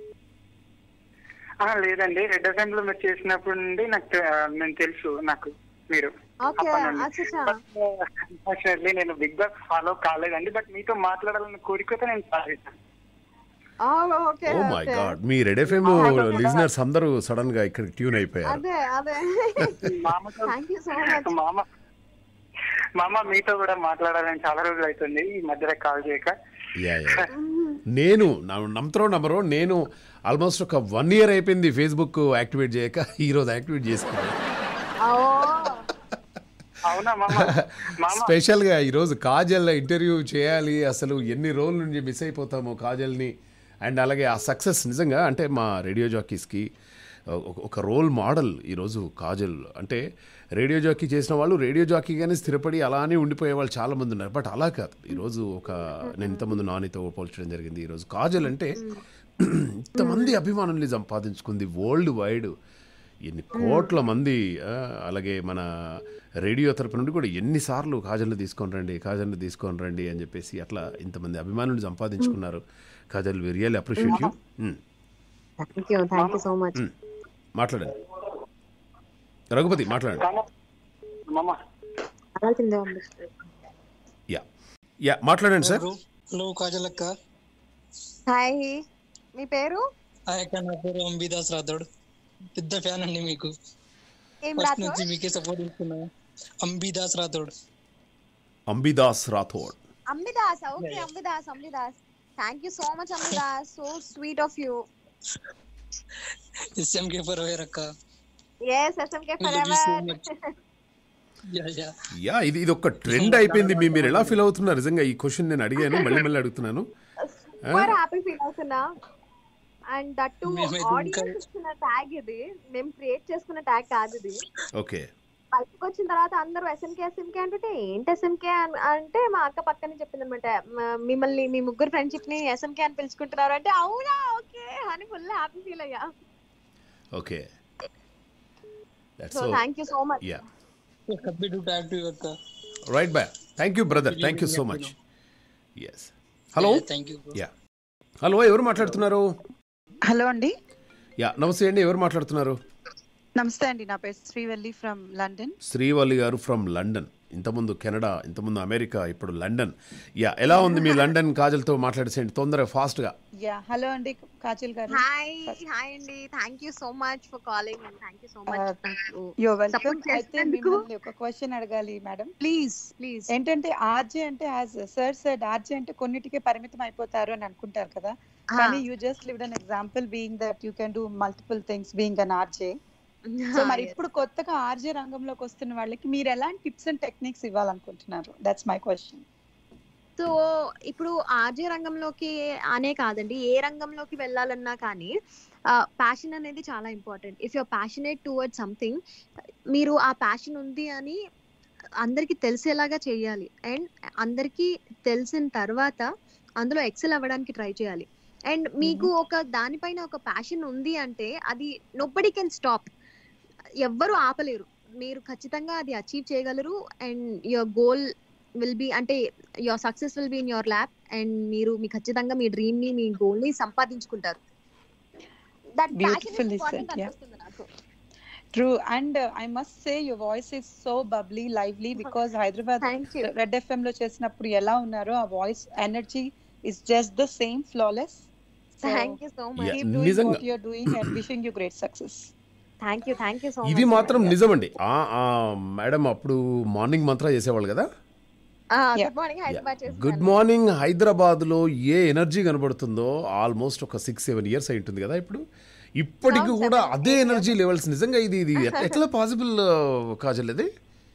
ఆ, లేదండి రెడ్ ఎఫ్ఎం లో మీరు చేసినప్పటి నుండి నాకు తె- నేను తెలుసు నాకు మీరు ఓకే అప్పటి నుండి. అచ్చా Unfortunately, నేను బిగ్ బాస్ ఫాలో కాలేదండి బట్ మీతో మాట్లాడాలన్న కోరికతో నేను కాల్ చేశాను ఓకే ఓ మై గాడ్ మీ రెడ్ ఎఫ్ఎం లిజనర్స్ అందరూ సడన్ గా ఇక్కడ ట్యూన్ అయిపోయారు అదే అదే థ్యాంక్ యూ సో మచ్ మామ మామ మీతో కూడా మాట్లాడాలని చాలా రోజులు అవుతుంది ఈ మధ్యలో కాల్ చేయక యా యా నేను నా- నమ్ముతారో నమ్మరో నేను ఆల్మోస్ట్ ఒక వన్ ఇయర్ అయిపోయింది ఫేస్బుక్ యాక్టివేట్ చేయక ఈ రోజు యాక్టివేట్ చేసుకున్నాను అవునా మామ మామ స్పెషల్గా ఈరోజు కాజల్ ఇంటర్వ్యూ చేయాలి అసలు ఎన్ని రోజుల నుంచి మిస్ అయిపోతాము కాజల్ని అండ్ అలాగే ఆ సక్సెస్ నిజంగా అంటే మా రేడియో జాకీస్కి ఒక- ఒక రోల్ మోడల్ ఈరోజు కాజల్ అంటే రేడియో జాకీ చేసిన వాళ్ళు రేడియో జాకీగానే స్థిరపడి అలానే ఉండిపోయే వాళ్ళు చాలామంది ఉన్నారు బట్ అలా కాదు ఈరోజు ఒక నేను ఇంతకుముందు నానితో పోల్చడం జరిగింది ఈరోజు కాజల్ అంటే ఇంతమంది అభిమానుల్ని సంపాదించుకుంది వరల్డ్ వైడ్ ఎన్ని కోట్ల మంది ఆ, అలాగే మన రేడియో తరపు నుండి కూడా ఎన్నిసార్లు కాజల్ని తీసుకొని రండి కాజల్ని తీసుకొని రండి అని చెప్పేసి అట్లా ఇంతమంది అభిమానులు సంపాదించుకున్నారు Kajal we real appreciate you thank you thank you so much మాట్లాడండి రఘుపతి మాట్లాడండి మామ అనాల్సిందే యా యా మాట్లాడండి సార్ హలో కాజల్ అక్క హాయ్ మీ పేరు హాయ్ అక్క నా పేరు అంబిదాస్ రాథోడ్ పెద్ద ఫ్యాన్ అండి మీకు ఏం ఫస్ట్ రాథోడ్? నుంచి మీకే సపోర్ట్ ఇస్తున్నా Ambidas Rathod Ambidas Rathod Ambidas okay Ambidas Ambidas thank you so much Ambidas so sweet of you SMK for where అక్క yes SMK I for love you so ever much. Yeah yeah yeah ఇది ఇది ఒక ట్రెండ్ అయిపోయింది మీ మీరు ఎలా ఫీల్ అవుతున్నారు నిజంగా ఈ క్వశ్చన్ నేను అడిగాను మళ్ళీ మళ్ళీ అడుగుతున్నాను సూపర్ హ్యాపీ ఫీల్ అవుతున్నా అండ్ దట్ టు మేమైతే ఇంకా- ఆడియన్స్ ఇచ్చిన ట్యాగ్ ఇది మేము క్రియేట్ చేసుకున్న ట్యాగ్ కాదు ఇది ఓకే బయటకు వచ్చిన తర్వాత అందరూ ఎస్ఎంకే ఎస్ఎంకే అంటుంటే ఏంటి ఎస్ఎంకే అంటే మా అక్క పక్కనే చెప్పింది అనమాట మిమ్మల్ని మీ ముగ్గురు ఫ్రెండ్షిప్ ని ఎస్ఎంకే అని పిలుచుకుంటున్నారు అంటే అవునా ఓకే అని ఫుల్ హ్యాపీ ఫీల్ అయ్యా okay so thank you so much yeah happy to talk to అక్క right bye thank you brother thank you so much yes hello thank you yeah hello ఎవరు మాట్లాడుతున్నారు hello అండి yeah నమస్తే అండి ఎవరు మాట్లాడుతున్నారు నమస్తే అండి నా పేరు శ్రీవల్లి ఫ్రమ్ లండన్ శ్రీవల్లి గారు ఫ్రమ్ లండన్ ఇంతకుముందు కెనడా ఇంతకుముందు అమెరికా ఇప్పుడు లండన్ యా ఎలా ఉంది మీ లండన్ కాజల్తో మాట్లాడేసేయండి తొందరగా ఫాస్ట్గా యా హలో అండి కాజల్ గారు హాయ్ హాయ్ అండి thank you so much for calling and thank you so much you're welcome Support అయితే చేసినందుకు. మిమ్మల్ని ఒక క్వశ్చన్ అడగాలి మేడం ప్లీజ్ ప్లీజ్ ఏంటంటే ఆర్జే అంటే యాజ్ సార్ సెడ్ ఆర్జే అంటే కొన్నిటికే పరిమితం అయిపోతారు అని అనుకుంటారు కదా Ah. కానీ you just lived an example being that you can do multiple things being an RJ so Ah, మరి yes. ఇప్పుడు కొత్తగా ఆర్జే రంగంలోకి వస్తున్న వాళ్ళకి మీరు ఎలాంటి టిప్స్ అండ్ టెక్నిక్స్ ఇవ్వాలనుకుంటున్నారు దట్స్ మై క్వశ్చన్ సో ఇప్పుడు ఆర్జే రంగంలోకి అనే కాదండి ఏ రంగంలోకి వెళ్ళాలన్నా కానీ ప్యాషన్ అనేది చాలా important if you're passionate towards something మీరు ఆ ప్యాషన్ ఉంది అని అందరికీ తెలిసేలాగా చేయాలి అండ్ అందరికీ తెలిసిన తర్వాత అందులో ఎక్సెల్ అవ్వడానికి ట్రై చేయాలి అండ్ మీకు ఒక దానిపైన ఒక ప్యాషన్ ఉంది అంటే అది నొబ్బడి కెన్ స్టాప్ ఎవ్వరు ఆపలేరు మీరు ఖచ్చితంగా అది అచీవ్ చేయగలరు and your goal will be అంటే your success will be in your lab and మీరు మీ ఖచ్చితంగా మీ డ్రీమ్ ని మీ గోల్ ని సంపాదించుకుంటారు దట్ Beautifully said, yeah. నాకు True, and uh, I must say your voice is so bubbly, lively because Hyderabad Red FM లో చేసినప్పుడు ఎలా ఉన్నారో ఆ voice energy is just the same flawless Thank you so much. Keep doing నిజంగా. what you're doing and wishing you great success. Thank you thank you so ఇది much మాత్రం నిజమండి ఆ, ఆ, మేడం అప్పుడు మార్నింగ్ మంత్రా చేసేవాళ్ళు కదా గుడ్ మార్నింగ్ హైదరాబాద్ చేసి గుడ్ మార్నింగ్ హైదరాబాద్లో ఏ ఎనర్జీ కనబడుతుందో ఆల్మోస్ట్ ఒక సిక్స్ సెవెన్ ఇయర్స్ అయి ఉంటుంది కదా ఇప్పుడు ఇప్పటికి కూడా అదే ఎనర్జీ లెవెల్స్ నిజంగా ఇది ఇది ఎట్లా- ఎట్లా పాసిబుల్ కాజల్ ఇది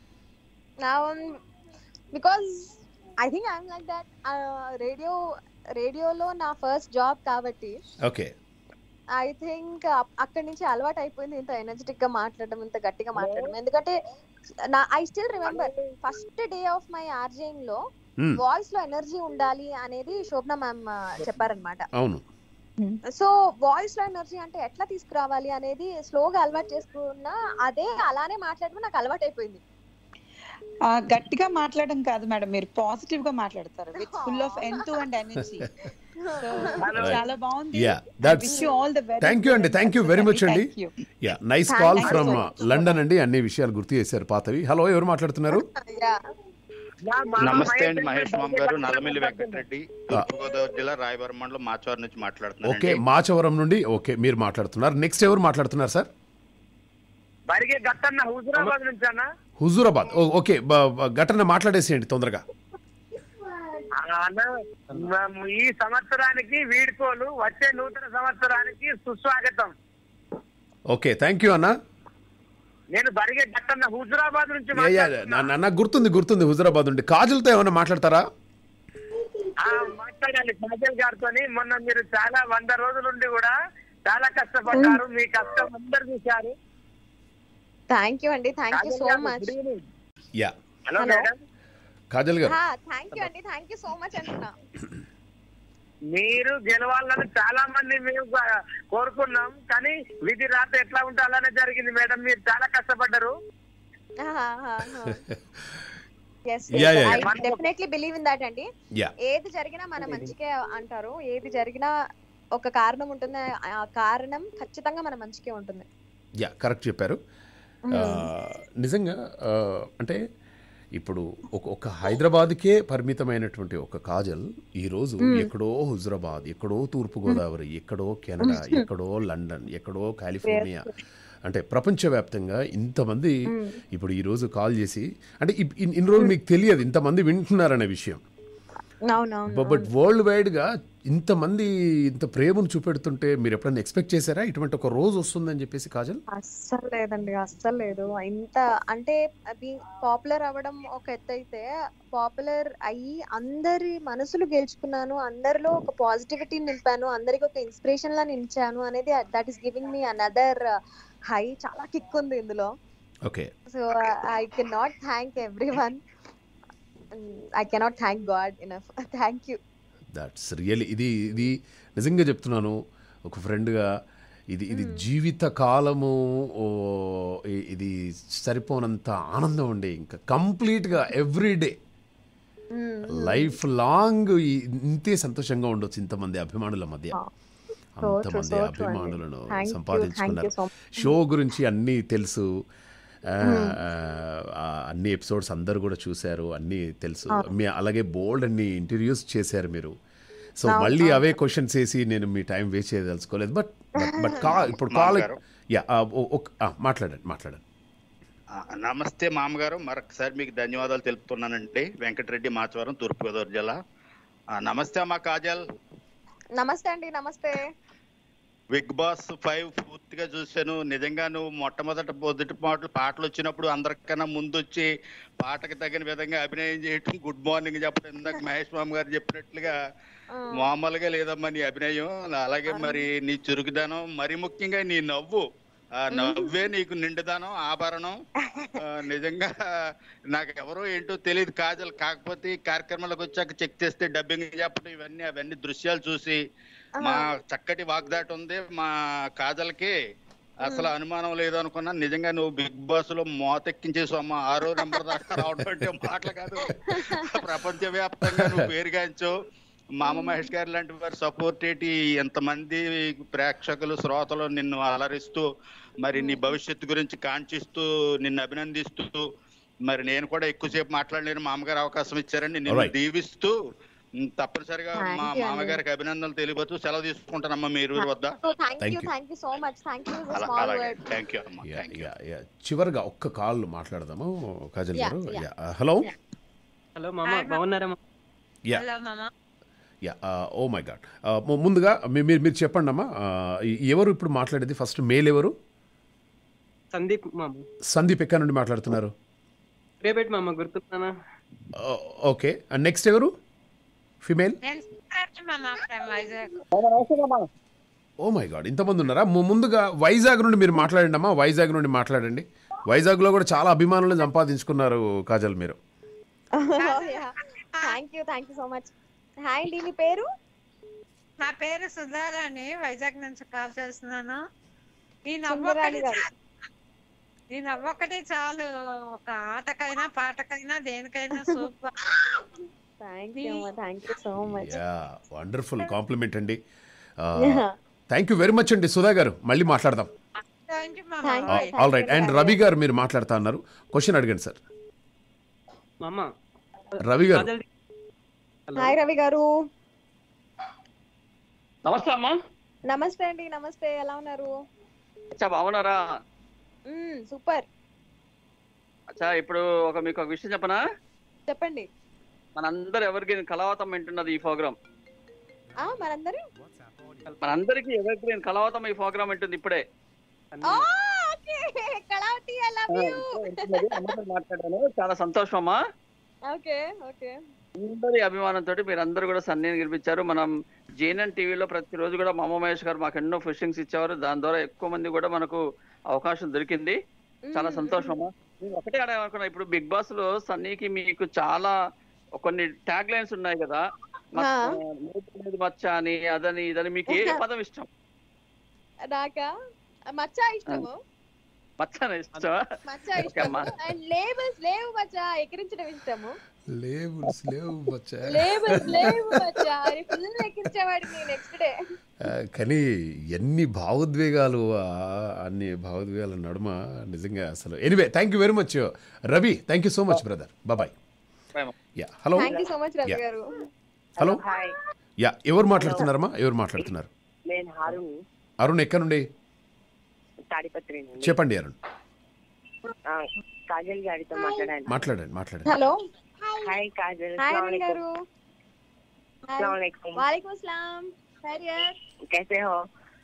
because I think I'm like that radio రేడియోలో నా ఫస్ట్ జాబ్ కాబట్టి ఓకే ఐ థింక్ అక్కడి నుంచి అలవాటు అయిపోయింది ఇంత ఎనర్జెటిక్ గా మాట్లాడడం ఇంత గట్టిగా మాట్లాడడం ఎందుకంటే నా I still remember first day of my RJing లో Hmm. వాయిస్ లో ఎనర్జీ ఉండాలి అనేది శోభన మ్యామ్ చెప్పారనమాట అవును సో వాయిస్ లో ఎనర్జీ అంటే ఎట్లా తీసుకురావాలి అనేది స్లోగా అలవాటు చేసుకున్నా అదే అలానే మాట్లాడడం నాకు అలవాటు అయిపోయింది ఆ, గట్టిగా మాట్లాడడం కాదు మేడం మీరు పాజిటివ్ గా మాట్లాడతారు విత్ ఫుల్ ఆఫ్ ఎంతు అండ్ ఎనర్జీ చాలా బాగుంది yeah that's wish you all the very thank you అండి థ్యాంక్ యూ వెరీ మచ్ అండి Thank you. Yeah nice Thank call you from so much. London అండి అన్ని విషయాలు గుర్తు చేశారు పాతవి హలో ఎవరు మాట్లాడుతున్నారు నమస్తే అండి మహేష్ మామ్ గారు నల్లమిల్లి వెంకటరెడ్డి తూర్పుగోదావరి జిల్లా రాయవరం మండలం మాచవరం నుంచి మాట్లాడుతున్నాను ఓకే మాచవరం నుండి ఓకే మీరు మాట్లాడుతున్నారు నెక్స్ట్ ఎవరు మాట్లాడుతున్నారు సార్ బరిగే గట్టన్న హుజురాబాద్ నుంచి అన్న హుజూరాబాద్ ఓ- ఓకే బ- బ- ఘటన మాట్లాడేసేయండి తొందరగా ఆ, అన్న మేము ఈ సంవత్సరానికి వీడ్కోలు వచ్చే నూతన సంవత్సరానికి సుస్వాగతం ఓకే థ్యాంక్ యూ అన్న నేను బరిగే గట్టన్న హుజురాబాద్ నుంచి యా, యా, నా- నా- నాకు గుర్తుంది గుర్తుంది హుజూరాబాద్ నుండి కాజల్తో ఏమైనా మాట్లాడతారా ఆ, మాట్లాడాలి కాజల్ గారితో మొన్న మీరు చాలా వంద రోజుల నుండి కూడా చాలా కష్టపడ్డారు మీ కష్టం అందరు చూశారు థ్యాంక్ యూ అండి thank you so much yeah hello Hello. Madam Kajal గారు థ్యాంక్ యూ అండి థ్యాంక్ యూ సో మచ్ అంటున్నా మీరు గెలవాలని చాలా మంది మేము గా- కోరుకున్నాం కానీ విధి రాత ఎట్లా ఉంటే అలానే జరిగింది మేడం మీరు చాలా కష్టపడ్డారు yes Yeah, yeah, I yeah. Definitely believe in that అండి యా ఏది జరిగినా మన మంచికే అంటారు ఏది జరిగినా ఒక కారణం ఉంటుంది ఆ కారణం ఖచ్చితంగా మన మంచికే ఉంటుంది యా కరెక్ట్ చెప్పారు ఆ, నిజంగా ఆ, అంటే ఇప్పుడు ఒక ఒక హైదరాబాద్కే పరిమితమైనటువంటి ఒక కాజల్ ఈరోజు మ్మ్. ఎక్కడో హుజరాబాద్ ఎక్కడో తూర్పు గోదావరి ఎక్కడో కెనడా ఎక్కడో లండన్ ఎక్కడో కాలిఫోర్నియా అంటే ప్రపంచవ్యాప్తంగా ఇంతమంది మ్మ్. ఇప్పుడు ఈరోజు కాల్ చేసి అంటే ఇప్- ఇన్- ఇన్ని రోజులు మీకు తెలియదు ఇంతమంది వింటున్నారనే విషయం అవునవును బట్ వరల్డ్ వైడ్గా ఇంతమంది ఇంత ప్రేమను చూపెడుతుంటే మీరు ఎప్పుడైనా ఎక్స్పెక్ట్ చేశారా ఇటువంటి ఒక రోజు వస్తుందని చెప్పేసి కాజల్ అస్సలు లేదండి అస్సలు లేదు ఇంత అంటే అది పాపులర్ అవ్వడం ఒక ఎత్తు అయితే పాపులర్ అయ్యి అందరి మనసులు గెలుచుకున్నాను అందరిలో ఒక పాజిటివిటీ నింపాను అందరికి ఒక ఇన్స్పిరేషన్ లా నిలిచాను అనేది that is giving me another high చాలా కిక్ ఉంది ఇందులో okay so I can not thank everyone I cannot thank god enough thank you that's really ఇది ఇది నిజంగా చెప్తున్నాను ఒక ఫ్రెండ్గా ఇది ఇది జీవిత కాలము ఓ, ఇ- ఇది సరిపోనంత ఆనందం ఉండే ఇంకా కంప్లీట్గా ఎవ్రీ డే లైఫ్ లాంగ్ ఈ- ఇంతే సంతోషంగా ఉండొచ్చు ఇంతమంది అభిమానుల మధ్య So true, అంతమంది so true అండి. అభిమానులను Thank you, సంపాదించుకున్నారు thank you so షో గురించి అన్నీ తెలుసు ఆ, ఆ, అన్ని ఎపిసోడ్స్ అందరు కూడా చూశారు అన్నీ తెలుసు అవును. మీ అలాగే బోల్డ్ అన్ని ఇంటర్వ్యూస్ చేశారు మీరు సో అవును, మళ్ళీ అవును. అవే క్వశ్చన్స్ వేసి నేను మీ టైం వేస్ట్ చేయదలుచుకోలేదు బట్ బట్ కా ఇప్పుడు కాల్ మామగారు. యా మాట్లాడండి మాట్లాడండి ఆ, నమస్తే మామగారు మరొకసారి మీకు ధన్యవాదాలు తెలుపుతున్నానండి వెంకటరెడ్డి మాచవరం తూర్పుగోదావరి జిల్లా ఆ, నమస్తే అమ్మా కాజల్ నమస్తే అండి నమస్తే బిగ్ బాస్ ఫైవ్ పూర్తిగా చూశాను నిజంగా నువ్వు మొట్టమొదట మొదటి పాటలు పాటలు వచ్చినప్పుడు అందరికన్నా ముందు వచ్చి పాటకు తగిన విధంగా అభినయం చేయటం గుడ్ మార్నింగ్ చెప్పడం ఇందాక మహేష్ మామ గారు చెప్పినట్లుగా మామూలుగా లేదమ్మా నీ అభినయం అలాగే మరి నీ చురుకుదనం మరి ముఖ్యంగా నీ నవ్వు ఆ నవ్వే నీకు నిండుదనం ఆభరణం ఆ, నిజంగా నాకు ఎవరో ఏంటో తెలియదు కాజల్ కాకపోతే ఈ కార్యక్రమాలకు వచ్చాక చెక్ చేస్తే డబ్బింగ్ చెప్పడం ఇవన్నీ అవన్నీ దృశ్యాలు చూసి మా చక్కటి వాగ్దాటి ఉంది మా కాజల్కి అసలు అనుమానం లేదు అనుకున్నా నిజంగా నువ్వు బిగ్ బాస్ లో మోతెక్కించేసావు అమ్మ ఆరో నెంబర్ దాకా రావడం అంటే మాటలు కాదు ప్రపంచ వ్యాప్తంగా నువ్వు పేరుగాంచావు మామ మహేష్ గారు లాంటి వారి సపోర్ట్ ఏంటి ఎంతమంది ప్రేక్షకులు శ్రోతలు నిన్ను అలరిస్తూ మరి నీ భవిష్యత్తు గురించి కాంక్షిస్తూ నిన్ను అభినందిస్తూ మరి నేను కూడా ఎక్కువసేపు మాట్లాడలేను మామగారు అవకాశం ఇచ్చారని నిన్ను Alright. దీవిస్తూ ఉమ్, తప్పనిసరిగా Thank మా you అండి. మామగారికి అభినందనలు తెలియబోతూ సెలవు తీసుకుంటానమ్మా మీరు వద్ద thank Thank you you. Thank you so much thank you అలా స్మాల్ అలాగే వర్డ్ థ్యాంక్ యూ అమ్మా యా యా యా చివరిగా ఒక్క కాల్ మాట్లాడదాము కాజల్ Yeah, గారు yeah. యా హలో హలో మామ బాగున్నారా యా హలో మామ యా ఓ మై గాడ్ ముందుగా మీ- మీరు మీరు చెప్పండి అమ్మా ఆ, ఈ- ఎవరు ఇప్పుడు మాట్లాడేది ఫస్ట్ మేల్ ఎవరు సందీప్ మామ సందీప్ ఎక్కడ నుండి మాట్లాడుతున్నారు రేపేట్ మామ గుర్తున్నానా ఓకే అండ్ నెక్స్ట్ ఎవరు ఫిమేల్ నేను మామ from Vizag oh my god ఇంతమంది ఉన్నారా ము- ముందుగా వైజాగ్ నుండి మీరు మాట్లాడండి అమ్మా వైజాగ్ నుండి మాట్లాడండి వైజాగ్లో కూడా చాలా అభిమానులను సంపాదించుకున్నారు కాజల్ మీరు thank you thank you so much hi అండి మీ పేరు నా పేరు సుధారాణి వైజాగ్ నుంచి కాల్ చేస్తున్నాను ఈ సుందరాణి నవ్వొక్కటి గారు. ఈ నవ్వొక్కటి చాలు ఒక ఆటకైనా పాటకైనా దేనికైనా super thank you thank you so much yeah wonderful compliment అండి Yeah. Thank you very much అండి సుధా గారు మళ్ళీ మాట్లాడదాం థ్యాంక్ యూ Thank మామ you. All right and Ravi గారు మీరు మాట్లాడుతా అన్నారు క్వశ్చన్ అడగండి సార్ మామ రవి గారు కాజల్ హాయ్ రవి గారు నమస్తే అమ్మా నమస్తే అండి నమస్తే ఎలా ఉన్నారు అచ్చా బాగున్నారా సూపర్ అచ్చా ఇప్పుడు ఒక మీకు ఒక విషయం చెప్పనా చెప్పండి మనందరూ ఎవరికి కలవతం వింటున్నది ఈ ప్రోగ్రామ్ ఆ మనందరూ మనందరికి ఎవరికి కలవతం ఈ ప్రోగ్రామ్ వింటుంది ఇప్పుడే okay Kalavathi I love you వింటున్నది, అమ్మతో మాట్లాడాను చాలా సంతోషం అమ్మా ఓకే ఓకే అందరి అభిమానంతో మీరందరూ కూడా సన్నీని గెలిపించారు మనం జేఎన్ఎన్ టీవీలో ప్రతిరోజు కూడా మామ మహేష్ గారు మాకు ఎన్నో ఫిషింగ్స్ ఇచ్చేవారు దాని ద్వారా ఎక్కువ మంది కూడా మనకు అవకాశం దొరికింది చాలా సంతోషం అమ్మా నేను ఒకటే అడగాలనుకున్నా ఇప్పుడు బిగ్ బాస్ లో సన్నీకి మీకు చాలా కొన్ని ట్యాగ్ లైన్స్ ఉన్నాయి కదా మచ్చ- ఆ. మూతి మీద మచ్చ అని అదని ఇదని మీకు ఏ పదం ఇష్టం నాకా మచ్చ ఇష్టము మచ్చ అని ఇష్టమా మచ్చ ఓకే ఇష్టము అమ్మా అండ్ లేబుల్స్ లేవు మచ్చ ఎక్కిరించడం ఇష్టము లేబుల్స్ లేవు బచ్చా. లేబుల్స్ లేవు మచ్చ అది ఫుల్ ఎక్కిరించేవాడిని నెక్స్ట్ డే ఆ, కానీ ఎన్ని భావోద్వేగాలు ఆ, అన్ని భావోద్వేగాల నడుమ నిజంగా అసలు anyway thank you very much Ravi thank you so much brother bye yeah hello thank you so much Ravi Yeah. గారు హలో హాయ్ యా ఎవరు మాట్లాడుతున్నారమ్మా ఎవరు మాట్లాడుతున్నారు నేను హారుని అరుణ్ ఎక్కడ నుండి తాడిపత్రి నుండి చెప్పండి అరుణ్ ఆ, కాజల్ గారితో మాట్లాడాలి మాట్లాడండి మాట్లాడండి హలో హాయ్ కాజల్ హాయ్ अस्सलाम రవి గారు अस्सलाम वालेकुम वालेकुम अस्सलाम खैरियत कैसे हो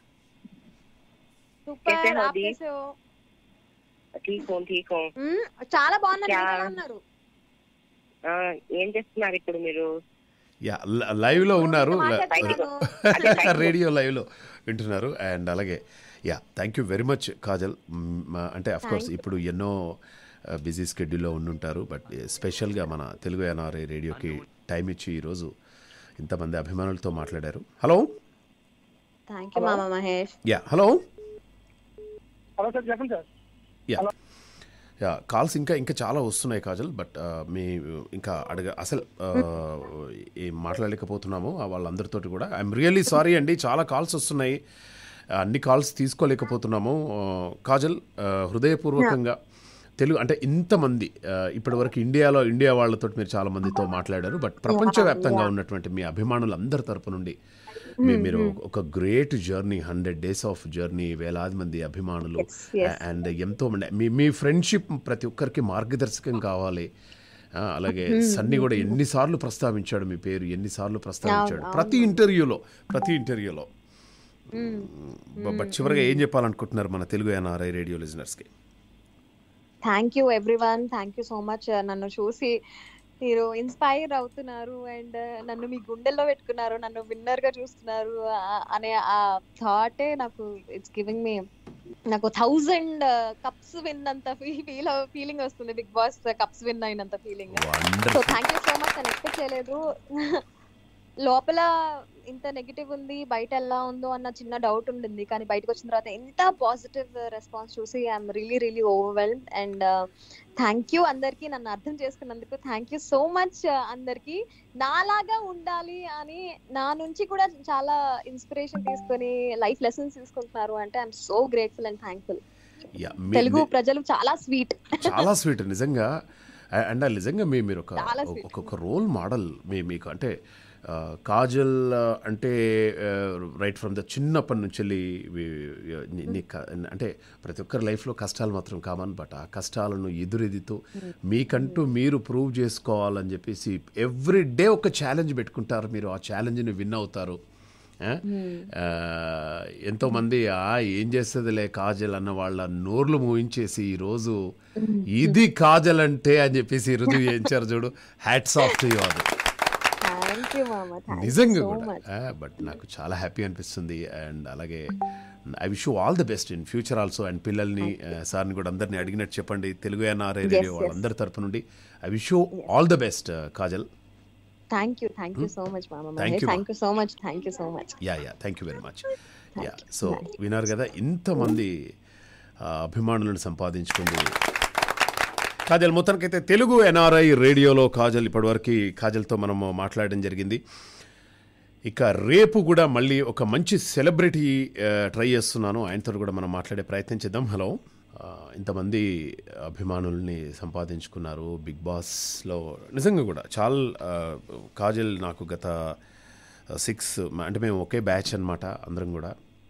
సూపర్ कैसे हो आप दी? कैसे हो ठीक हूँ ठीक हूँ మ్మ్, చాలా బాగున్నారు क्या- మీరు ఎలా ఉన్నారు ఆ, ఏం చేస్తున్నారు ఇప్పుడు మీరు యా లైవ్ లో ఉన్నారు మాట్లాడుతున్నాను. రేడియో లైవ్ లో వింటున్నారు అండ్ అలాగే yeah thank you very much Kajal మ్, మా- అంటే అఫ్ కోర్స్ Thank you. ఇప్పుడు ఎన్నో బిజీ స్కెడ్యూల్లో ఉండుంటారు బట్ స్పెషల్గా మన తెలుగు ఎన్ఆర్ఐ రేడియోకి టైం ఇచ్చి ఈరోజు ఇంతమంది అభిమానులతో మాట్లాడారు హలో థ్యాంక్ యూ మామ Mahesh yeah hello hello sir చెప్పండి సార్ యా యా కాల్స్ ఇంకా ఇంకా చాలా వస్తున్నాయి కాజల్ బట్ ఆ, మీ ఇంకా అడగ అసలు ఆ, ఏం మాట్లాడలేకపోతున్నాము ఆ వాళ్ళందరితోటి కూడా ఐఎమ్ రియల్లీ సారీ అండి చాలా కాల్స్ వస్తున్నాయి అన్ని కాల్స్ తీసుకోలేకపోతున్నాము ఆ, కాజల్ ఆ, హృదయపూర్వకంగా తెలుగు అంటే ఇంతమంది ఆ, ఇప్పటివరకు ఇండియాలో ఇండియా వాళ్ళతో మీరు చాలా మందితో మాట్లాడారు బట్ ప్రపంచవ్యాప్తంగా yeah. ఉన్నటువంటి మీ అభిమానులు అందరి తరపు నుండి మీ- మీరు ఒక great journey hundred days of journey వేలాది మంది అభిమానులు yes. అండ్ ఎంతో మంది మీ మీ ఫ్రెండ్షిప్ ప్రతి ఒక్కరికి మార్గదర్శకం కావాలి ఆ, అలాగే Mhm. సన్నీ కూడా ఎన్నిసార్లు ప్రస్తావించాడు మీ పేరు ఎన్నిసార్లు ప్రస్తావించాడు అవును, ప్రతి ఇంటర్వ్యూలో ప్రతి ఇంటర్వ్యూలో మ్మ్. బ- బట్ చివరిగా ఏం చెప్పాలనుకుంటున్నారు మన తెలుగు ఎన్ఆర్ఐ రేడియో లిజనర్స్కి thank you everyone thank you so much నన్ను చూసి మీరు ఇన్స్పైర్ అవుతున్నారు అండ్ నన్ను మీ గుండెల్లో పెట్టుకున్నారు నన్ను విన్నర్ గా చూస్తున్నారు ఆ- అనే ఆ థాటే నాకు ఇట్స్ గివింగ్ మీ నాకు థౌజండ్ కప్స్ విన్ అంత ఫీల్ ఫీలింగ్ వస్తుంది బిగ్ బాస్ కప్స్ విన్ అయినంత feeling so thank you so much నేను ఎక్స్పెక్ట్ చేయలేదు లోపల ఇంత నెగిటివ్ ఉంది బయట ఎలా ఉందో అన్న చిన్న డౌట్ ఉండింది కానీ బయటకు వచ్చిన తర్వాత ఎంత పాజిటివ్ రెస్పాన్స్ చూసి I'm really really overwhelm and thank you అందరికి నన్ను అర్థం చేసుకున్నందుకు థ్యాంక్ యూ సో మచ్ అందరికి నాలాగా ఉండాలి అని నా నుంచి కూడా చాలా ఇన్స్పిరేషన్ తీసుకొని లైఫ్ లెసన్స్ తీసుకుంటున్నారు అంటే I'm so grateful and thankful yeah మీ- తెలుగు మీ- ప్రజలు చాలా స్వీట్ చాలా స్వీట్ నిజంగా ఆ- అండ్ ఆ నిజంగా మీ మీరు ఒక చాలా sweet. ఒక్కొక్క రోల్ మోడల్ మీ మీకు అంటే ఆ, కాజల్ ఆ, అంటే రైట్ ఫ్రమ్ ద చిన్నప్పటి నుంచి వెళ్ళి వి- ని- నీ క- అంటే ప్రతి ఒక్కరి లైఫ్లో కష్టాలు మాత్రం కామన్ బట్ ఆ కష్టాలను ఎదురెదుతూ మీకంటూ మీరు ప్రూవ్ చేసుకోవాలని చెప్పేసి ఎవ్రీ డే ఒక ఛాలెంజ్ పెట్టుకుంటారు మీరు ఆ ఛాలెంజ్ని విన్ అవుతారు ఆ? ఆ, ఎంతోమంది ఆ ఏం చేస్తుందిలే కాజల్ అన్న వాళ్ళ నోర్లు మూయించేసి ఈరోజు ఇది కాజల్ అంటే అని చెప్పేసి రుజువు చేయించారు చూడు hats off to you thank you మామ థ్యాంక్ యూ నిజంగా సో కూడా మచ్ బట్ నాకు చాలా హ్యాపీ అనిపిస్తుంది అండ్ అలాగే I wish all the best in future also and పిల్లల్ని సార్ని కూడా అందరిని అడిగినట్టు చెప్పండి Telugu NRI Yes, radio yes. వాళ్ళందరి తరపు నుండి I wish all the best Kajal thank you thank you so much మామ Thank you, thank you so much thank you so much yeah yeah thank you very much yeah so విన్నారు కదా ఇంతమంది ఆ, అభిమానులను సంపాదించుకుంది కాజల్ మొత్తానికైతే తెలుగు ఎన్ఆర్ఐ రేడియోలో కాజల్ ఇప్పటివరకు కాజల్తో మనం మాట్లాడడం జరిగింది ఇక రేపు కూడా మళ్ళీ ఒక మంచి సెలబ్రిటీ ఆ, ట్రై చేస్తున్నాను ఆయనతో కూడా మనం మాట్లాడే ప్రయత్నం చేద్దాం హలో ఆ, ఇంతమంది అభిమానుల్ని సంపాదించుకున్నారు బిగ్ బాస్లో నిజంగా కూడా చాలా ఆ, కాజల్ నాకు గత సిక్స్ అంటే మేము ఒకే బ్యాచ్ అన్నమాట అందరం కూడా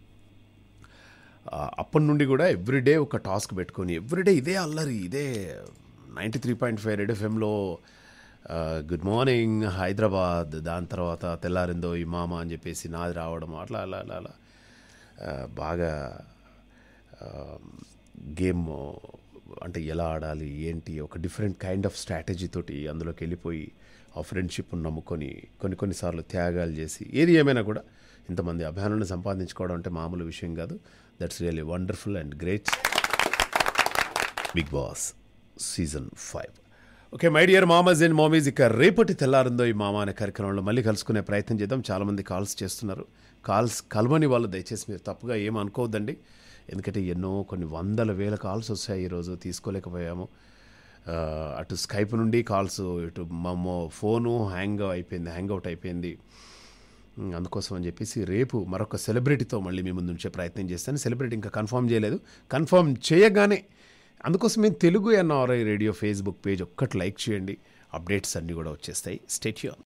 ఆ, అప్పటి నుండి కూడా ఎవ్రీడే ఒక టాస్క్ పెట్టుకొని ఎవ్రీడే ఇదే అల్లరి ఇదే ninety three point five red ఎఫ్ఎంలో గుడ్ మార్నింగ్ హైదరాబాద్ దాని తర్వాత తెల్లారిందో ఈ మామ అని చెప్పేసి నాది రావడం అట్లా అలా అలా అలా ఆ, బాగా గేమ్ అంటే ఎలా ఆడాలి ఏంటి ఒక డిఫరెంట్ కైండ్ ఆఫ్ స్ట్రాటజీ తోటి అందులోకి వెళ్ళిపోయి ఆ ఫ్రెండ్షిప్ను నమ్ముకొని కొన్ని కొన్నిసార్లు త్యాగాలు చేసి ఏది ఏమైనా కూడా ఇంతమంది అభిమానులను సంపాదించుకోవడం అంటే మామూలు విషయం కాదు that's really wonderful and great big boss season five okay my dear మామస్ అండ్ మామీస్ ఇక రేపటి తెల్లారిందో ఈ మామ అనే కార్యక్రమంలో మళ్ళీ కలుసుకునే ప్రయత్నం చేద్దాం చాలామంది కాల్స్ చేస్తున్నారు కాల్స్ కలవని వాళ్ళు దయచేసి మీరు తప్పుగా ఏం అనుకోవద్దండి ఎందుకంటే ఎన్నో కొన్ని వందల వేల కాల్స్ వస్తాయి ఈరోజు తీసుకోలేకపోయాము ఆ, అటు స్కైప్ నుండి కాల్స్ ఇటు మా ఫోను హ్యాంగ్ అయిపోయింది హ్యాంగ్ అవుట్ అయిపోయింది ఉమ్, అందుకోసం అని చెప్పేసి రేపు మరొక సెలబ్రిటీతో మళ్ళీ మీ ముందు ఉంచే ప్రయత్నం చేస్తాను సెలబ్రిటీ ఇంకా కన్ఫర్మ్ చేయలేదు కన్ఫర్మ్ చేయగానే అందుకోసం మేము Telugu NRI radio Facebook page ఒక్కటి లైక్ చేయండి అప్డేట్స్ అన్నీ కూడా వచ్చేస్తాయి స్టేట్యూన్